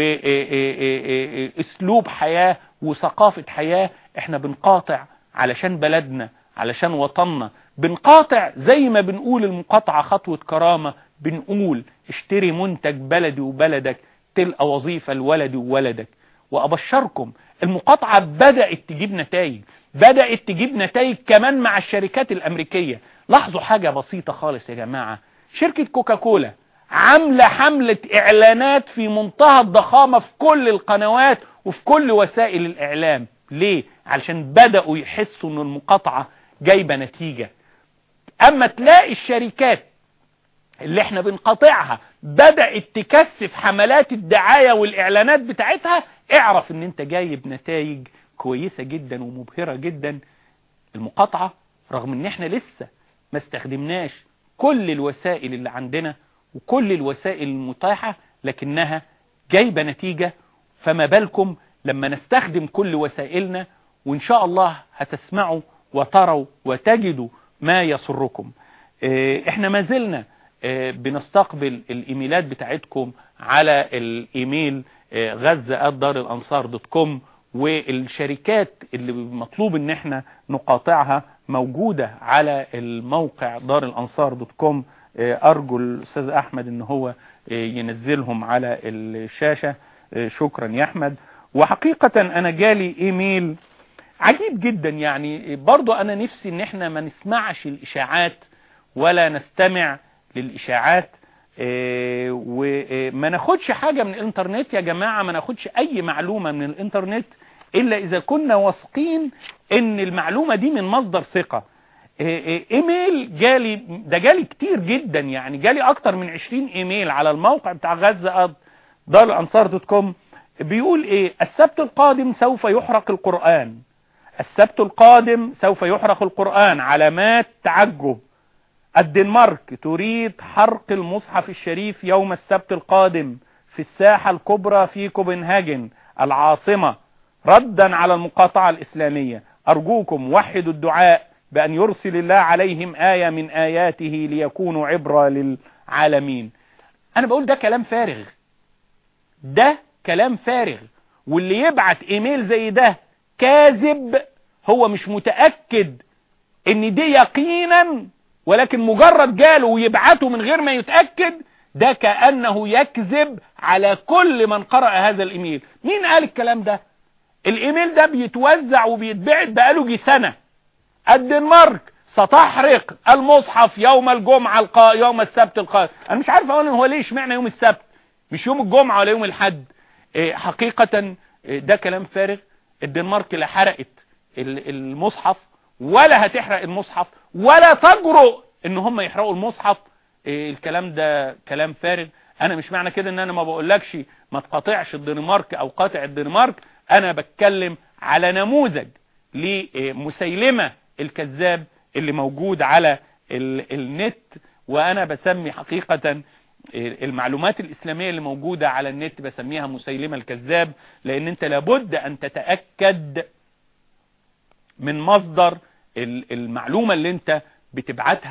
واسلوب حياة وثقافة حياة احنا بنقاطع علشان بلدنا علشان وطننا بنقاطع زي ما بنقول المقاطعة خطوة كرامة بنقول اشتري منتج بلدي وبلدك تلقى وظيفة لولدي وولدك وأبشركم المقاطعة بدأت تجيب نتائج بدأت تجيب نتائج كمان مع الشركات الأمريكية لاحظوا حاجة بسيطة خالص يا جماعة شركة كوكاكولا عاملة حملة إعلانات في منتهى الضخامة في كل القنوات وفي كل وسائل الإعلام ليه؟ علشان بدأوا يحسوا أن المقاطعة جايبة نتيجة أما تلاقي الشركات اللي احنا بنقاطعها بدأت تكثف حملات الدعاية والإعلانات بتاعتها اعرف ان انت جايب نتائج كويسة جدا ومبهرة جدا المقاطعة رغم ان احنا لسه ما استخدمناش كل الوسائل اللي عندنا وكل الوسائل المتاحة لكنها جايبة نتيجة فما بالكم لما نستخدم كل وسائلنا وإن شاء الله هتسمعوا وتروا وتجدوا ما يسركم احنا ما زلنا بنستقبل الايميلات بتاعتكم على الايميل غزة دار الانصار دوت كوم والشركات اللي مطلوب ان احنا نقاطعها موجودة على الموقع دار الانصار دوت كوم ارجو الاستاذ احمد ان هو ينزلهم على الشاشة شكرا يا احمد وحقيقة انا جالي ايميل عجيب جدا يعني برضو انا نفسي ان احنا ما نسمعش الاشاعات ولا نستمع للاشاعات وما ناخدش حاجة من الانترنت يا جماعة ما ناخدش اي معلومة من الانترنت الا اذا كنا واثقين ان المعلومة دي من مصدر ثقة ايميل جالي ده جالي كتير جدا يعني جالي اكتر من 20 ايميل على الموقع بتاع غزة دار الانصار دوت كوم بيقول ايه السبت القادم سوف يحرق القرآن السبت القادم سوف يحرق القرآن علامات تعجب الدنمارك تريد حرق المصحف الشريف يوم السبت القادم في الساحة الكبرى في كوبنهاجن العاصمة ردا على المقاطعة الإسلامية أرجوكم وحدوا الدعاء بأن يرسل الله عليهم آية من آياته ليكونوا عبرة للعالمين أنا بقول ده كلام فارغ ده كلام فارغ واللي يبعت إيميل زي ده كاذب هو مش متأكد ان دي يقينا ولكن مجرد جاله ويبعته من غير ما يتأكد ده كأنه يكذب على كل من قرأ هذا الإيميل مين قال الكلام ده الإيميل ده بيتوزع وبيتبعت بقاله جي سنة الدنمارك ستحرق المصحف يوم الجمعة القا... يوم السبت القادم أنا مش عارف أقول هو ليه اشمعنى يوم السبت مش يوم الجمعة ولا يوم الحد إيه حقيقة إيه ده كلام فارغ الدنمارك لا حرقت المصحف ولا هتحرق المصحف ولا تجرؤ ان هم يحرقوا المصحف إيه الكلام ده كلام فارغ انا مش معنى كده ان انا ما بقولكش ما تقاطعش الدنمارك او قاطع الدنمارك انا بتكلم على نموذج لمسيلمة الكذاب اللي موجود على النت وانا بسمي حقيقة المعلومات الإسلامية اللي موجودة على النت بسميها مسيلمة الكذاب لأن أنت لابد أن تتأكد من مصدر المعلومة اللي أنت بتبعتها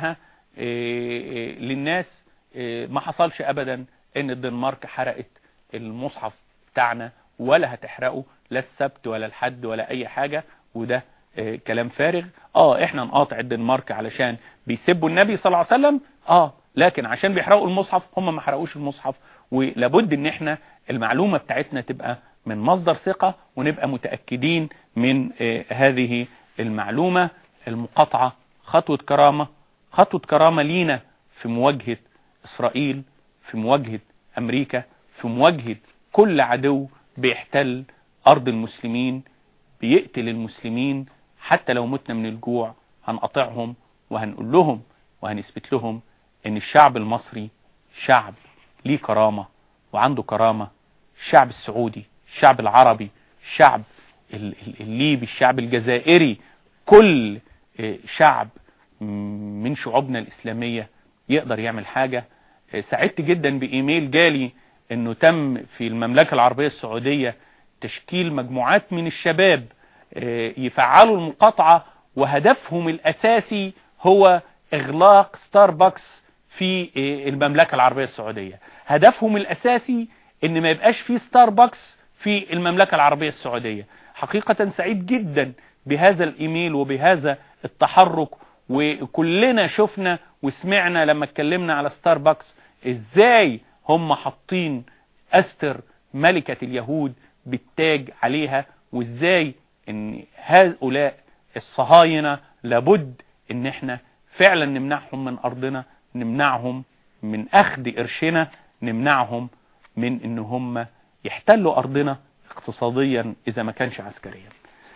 للناس ما حصلش ابدا ان الدنمارك حرقت المصحف بتاعنا ولا هتحرقه لا السبت ولا الحد ولا اي حاجة وده كلام فارغ اه احنا نقاطع الدنمارك علشان بيسبوا النبي صلى الله عليه وسلم اه لكن عشان بيحرقوا المصحف هم ما حرقوش المصحف ولابد ان احنا المعلومة بتاعتنا تبقى من مصدر ثقة ونبقى متأكدين من هذه المعلومة المقاطعة خطوة كرامة خطوة كرامة لينا في مواجهة إسرائيل في مواجهة أمريكا في مواجهة كل عدو بيحتل أرض المسلمين بيقتل المسلمين حتى لو متنا من الجوع هنقطعهم وهنقول لهم وهنثبت لهم ان الشعب المصري شعب ليه كرامة وعنده كرامة الشعب السعودي الشعب العربي الشعب الليبي الشعب الجزائري كل شعب من شعوبنا الإسلامية يقدر يعمل حاجة سعدت جدا بإيميل جالي انه تم في المملكة العربية السعودية تشكيل مجموعات من الشباب يفعلوا المقاطعة وهدفهم الأساسي هو إغلاق ستاربكس في المملكة العربية السعودية هدفهم الأساسي ان ما يبقاش في ستاربكس في المملكة العربية السعودية حقيقة سعيد جدا بهذا الإيميل وبهذا التحرك وكلنا شفنا وسمعنا لما اتكلمنا على ستاربكس ازاي هم حاطين أستر ملكة اليهود بالتاج عليها وازاي ان هؤلاء الصهاينة لابد ان احنا فعلا نمنعهم من ارضنا نمنعهم من اخذ قرشنا نمنعهم من ان هم يحتلوا ارضنا اقتصاديا اذا ما كانش عسكريا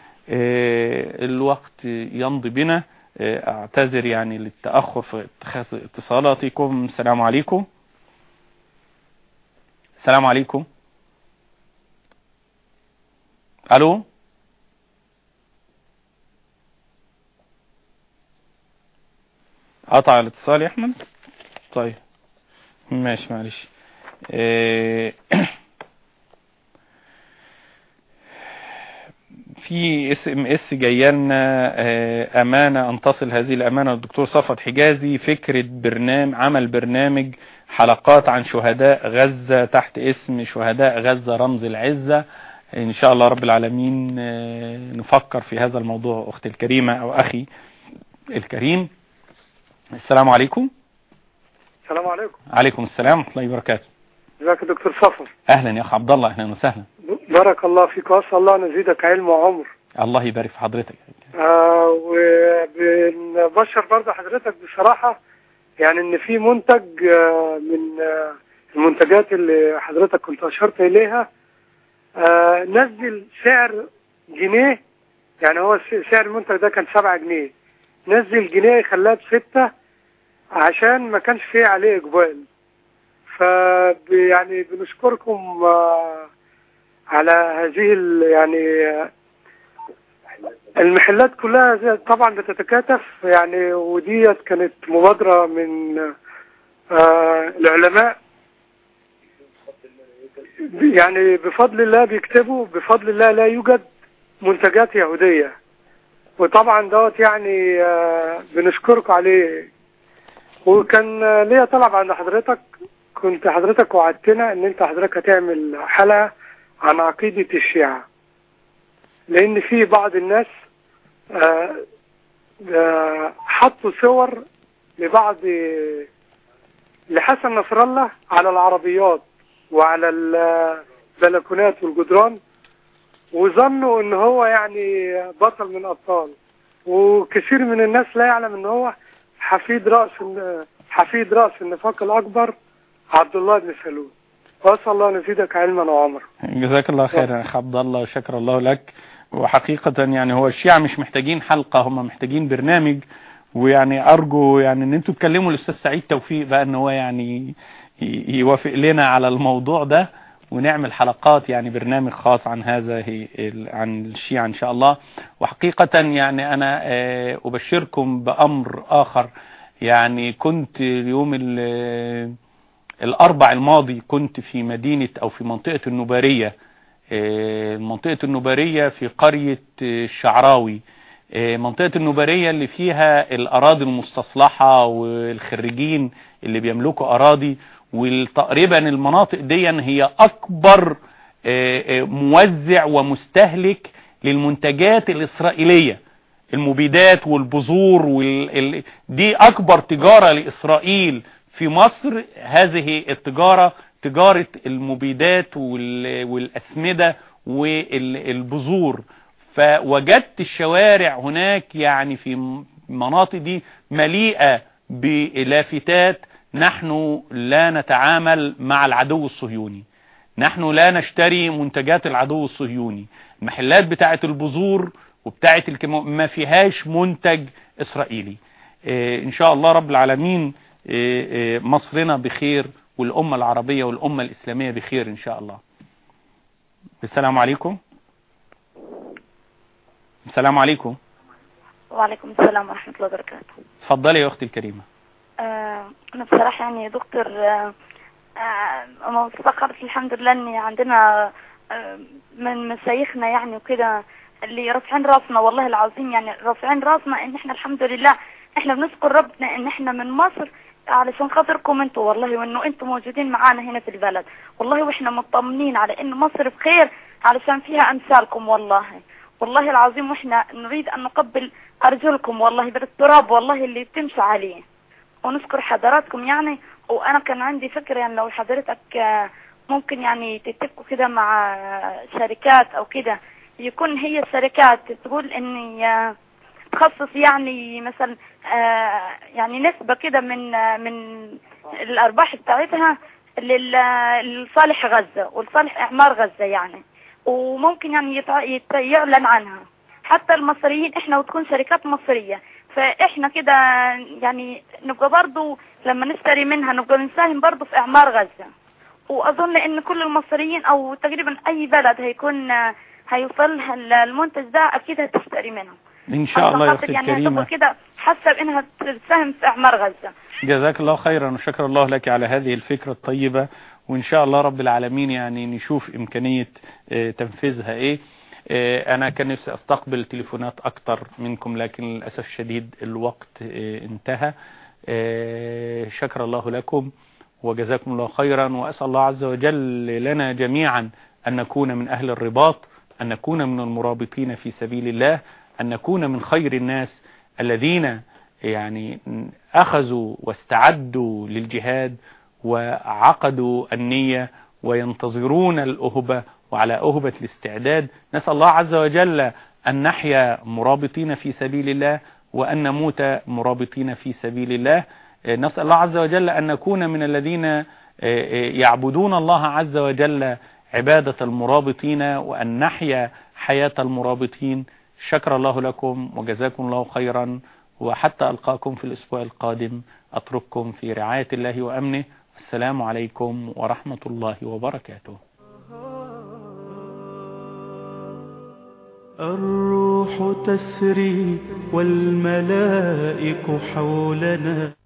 اه الوقت يمضي بنا اه اعتذر يعني للتأخر في اتخاذ اتصالاتكم السلام عليكم السلام عليكم الو قطع الاتصال يا احمد طيب ماشي معلش اه في اس ام اس جايه لنا اه امانه ان تصل هذه الامانه للدكتور صفوت حجازي فكره برنامج عمل برنامج حلقات عن شهداء غزه تحت اسم شهداء غزه رمز العزه ان شاء الله رب العالمين اه نفكر في هذا الموضوع اختي الكريمه او اخي الكريم السلام عليكم السلام عليكم عليكم السلام ورحمه الله وبركاته ازيك يا دكتور صفر اهلا يا اخ عبد الله اهلا وسهلا بارك الله فيك واسال الله ان يزيدك علم وعمر الله يبارك في حضرتك آه وبنبشر برضه حضرتك بصراحه يعني ان في منتج آه من آه المنتجات اللي حضرتك كنت اشرت اليها آه نزل سعر جنيه يعني هو سعر المنتج ده كان سبعة جنيه نزل جنيه خلاه بستة عشان ما كانش فيه عليه اقبال ف يعني بنشكركم آه على هذه يعني آه المحلات كلها طبعا بتتكاتف يعني وديت كانت مبادرة من آه العلماء يعني بفضل الله بيكتبوا بفضل الله لا يوجد منتجات يهودية وطبعا دوت يعني بنشكركم عليه وكان ليا طلب عند حضرتك كنت حضرتك وعدتنا ان انت حضرتك هتعمل حلقة عن عقيدة الشيعة لان في بعض الناس حطوا صور لبعض لحسن نصر الله على العربيات وعلى البلكونات والجدران وظنوا ان هو يعني بطل من ابطال وكثير من الناس لا يعلم ان هو حفيد راس حفيد راس النفاق الاكبر عبد الله بن سلول واسال الله ان يزيدك علما وعمرا جزاك الله خير يا اخ عبد الله وشكر الله لك وحقيقة يعني هو الشيعة مش محتاجين حلقة هم محتاجين برنامج ويعني ارجو يعني ان انتوا تكلموا الاستاذ سعيد توفيق بقى ان هو يعني يوافق لنا على الموضوع ده ونعمل حلقات يعني برنامج خاص عن هذا عن الشيعة ان شاء الله وحقيقة يعني انا ابشركم بامر اخر يعني كنت اليوم الاربع الماضي كنت في مدينة او في منطقة النبارية منطقة النبارية في قرية الشعراوي منطقة النوبارية اللي فيها الأراضي المستصلحة والخريجين اللي بيملكوا أراضي وتقريبا المناطق دي هي أكبر موزع ومستهلك للمنتجات الإسرائيلية المبيدات والبذور وال... دي أكبر تجارة لإسرائيل في مصر هذه التجارة تجارة المبيدات وال... والأسمدة والبذور فوجدت الشوارع هناك يعني في المناطق دي مليئة بلافتات نحن لا نتعامل مع العدو الصهيوني نحن لا نشتري منتجات العدو الصهيوني المحلات بتاعة البذور وبتاعة الكمو ما فيهاش منتج إسرائيلي إيه إن شاء الله رب العالمين إيه إيه مصرنا بخير والأمة العربية والأمة الإسلامية بخير إن شاء الله السلام عليكم السلام عليكم وعليكم السلام ورحمة الله وبركاته اتفضلي يا أختي الكريمة آه أنا بصراحة يعني يا دكتور آه آه ما استقرت الحمد لله إن عندنا آه من مشايخنا يعني وكده اللي رافعين راسنا والله العظيم يعني رافعين راسنا إن إحنا الحمد لله إحنا بنذكر ربنا إن إحنا من مصر علشان خاطركم انتوا والله وانه انتوا موجودين معانا هنا في البلد والله واحنا مطمنين على ان مصر بخير علشان فيها امثالكم والله والله العظيم واحنا نريد ان نقبل ارجلكم والله بالتراب والله اللي بتمشي عليه ونذكر حضراتكم يعني وانا كان عندي فكرة يعني لو حضرتك ممكن يعني تتفقوا كده مع شركات او كده يكون هي الشركات تقول ان تخصص يعني مثلا يعني نسبة كده من من الارباح بتاعتها لصالح غزة ولصالح اعمار غزة يعني وممكن يعني يعلن عنها حتى المصريين احنا وتكون شركات مصرية فاحنا كده يعني نبقى برضو لما نشتري منها نبقى نساهم برضو في اعمار غزة واظن ان كل المصريين او تقريبا اي بلد هيكون هيوصلها المنتج ده اكيد هتشتري منهم ان شاء الله يا اختي يعني الكريمة كده حاسه بانها تساهم في اعمار غزة جزاك الله خيرا وشكر الله لك على هذه الفكرة الطيبة وإن شاء الله رب العالمين يعني نشوف إمكانية تنفيذها إيه أنا كان نفسي أستقبل تليفونات أكتر منكم لكن للأسف الشديد الوقت انتهى شكر الله لكم وجزاكم الله خيرا وأسأل الله عز وجل لنا جميعا أن نكون من أهل الرباط أن نكون من المرابطين في سبيل الله أن نكون من خير الناس الذين يعني أخذوا واستعدوا للجهاد وعقدوا النية وينتظرون الأهبة وعلى أهبة الاستعداد نسأل الله عز وجل أن نحيا مرابطين في سبيل الله وأن نموت مرابطين في سبيل الله نسأل الله عز وجل أن نكون من الذين يعبدون الله عز وجل عبادة المرابطين وأن نحيا حياة المرابطين شكر الله لكم وجزاكم الله خيرا وحتى ألقاكم في الأسبوع القادم أترككم في رعاية الله وأمنه السلام عليكم ورحمة الله وبركاته الروح تسري والملائك حولنا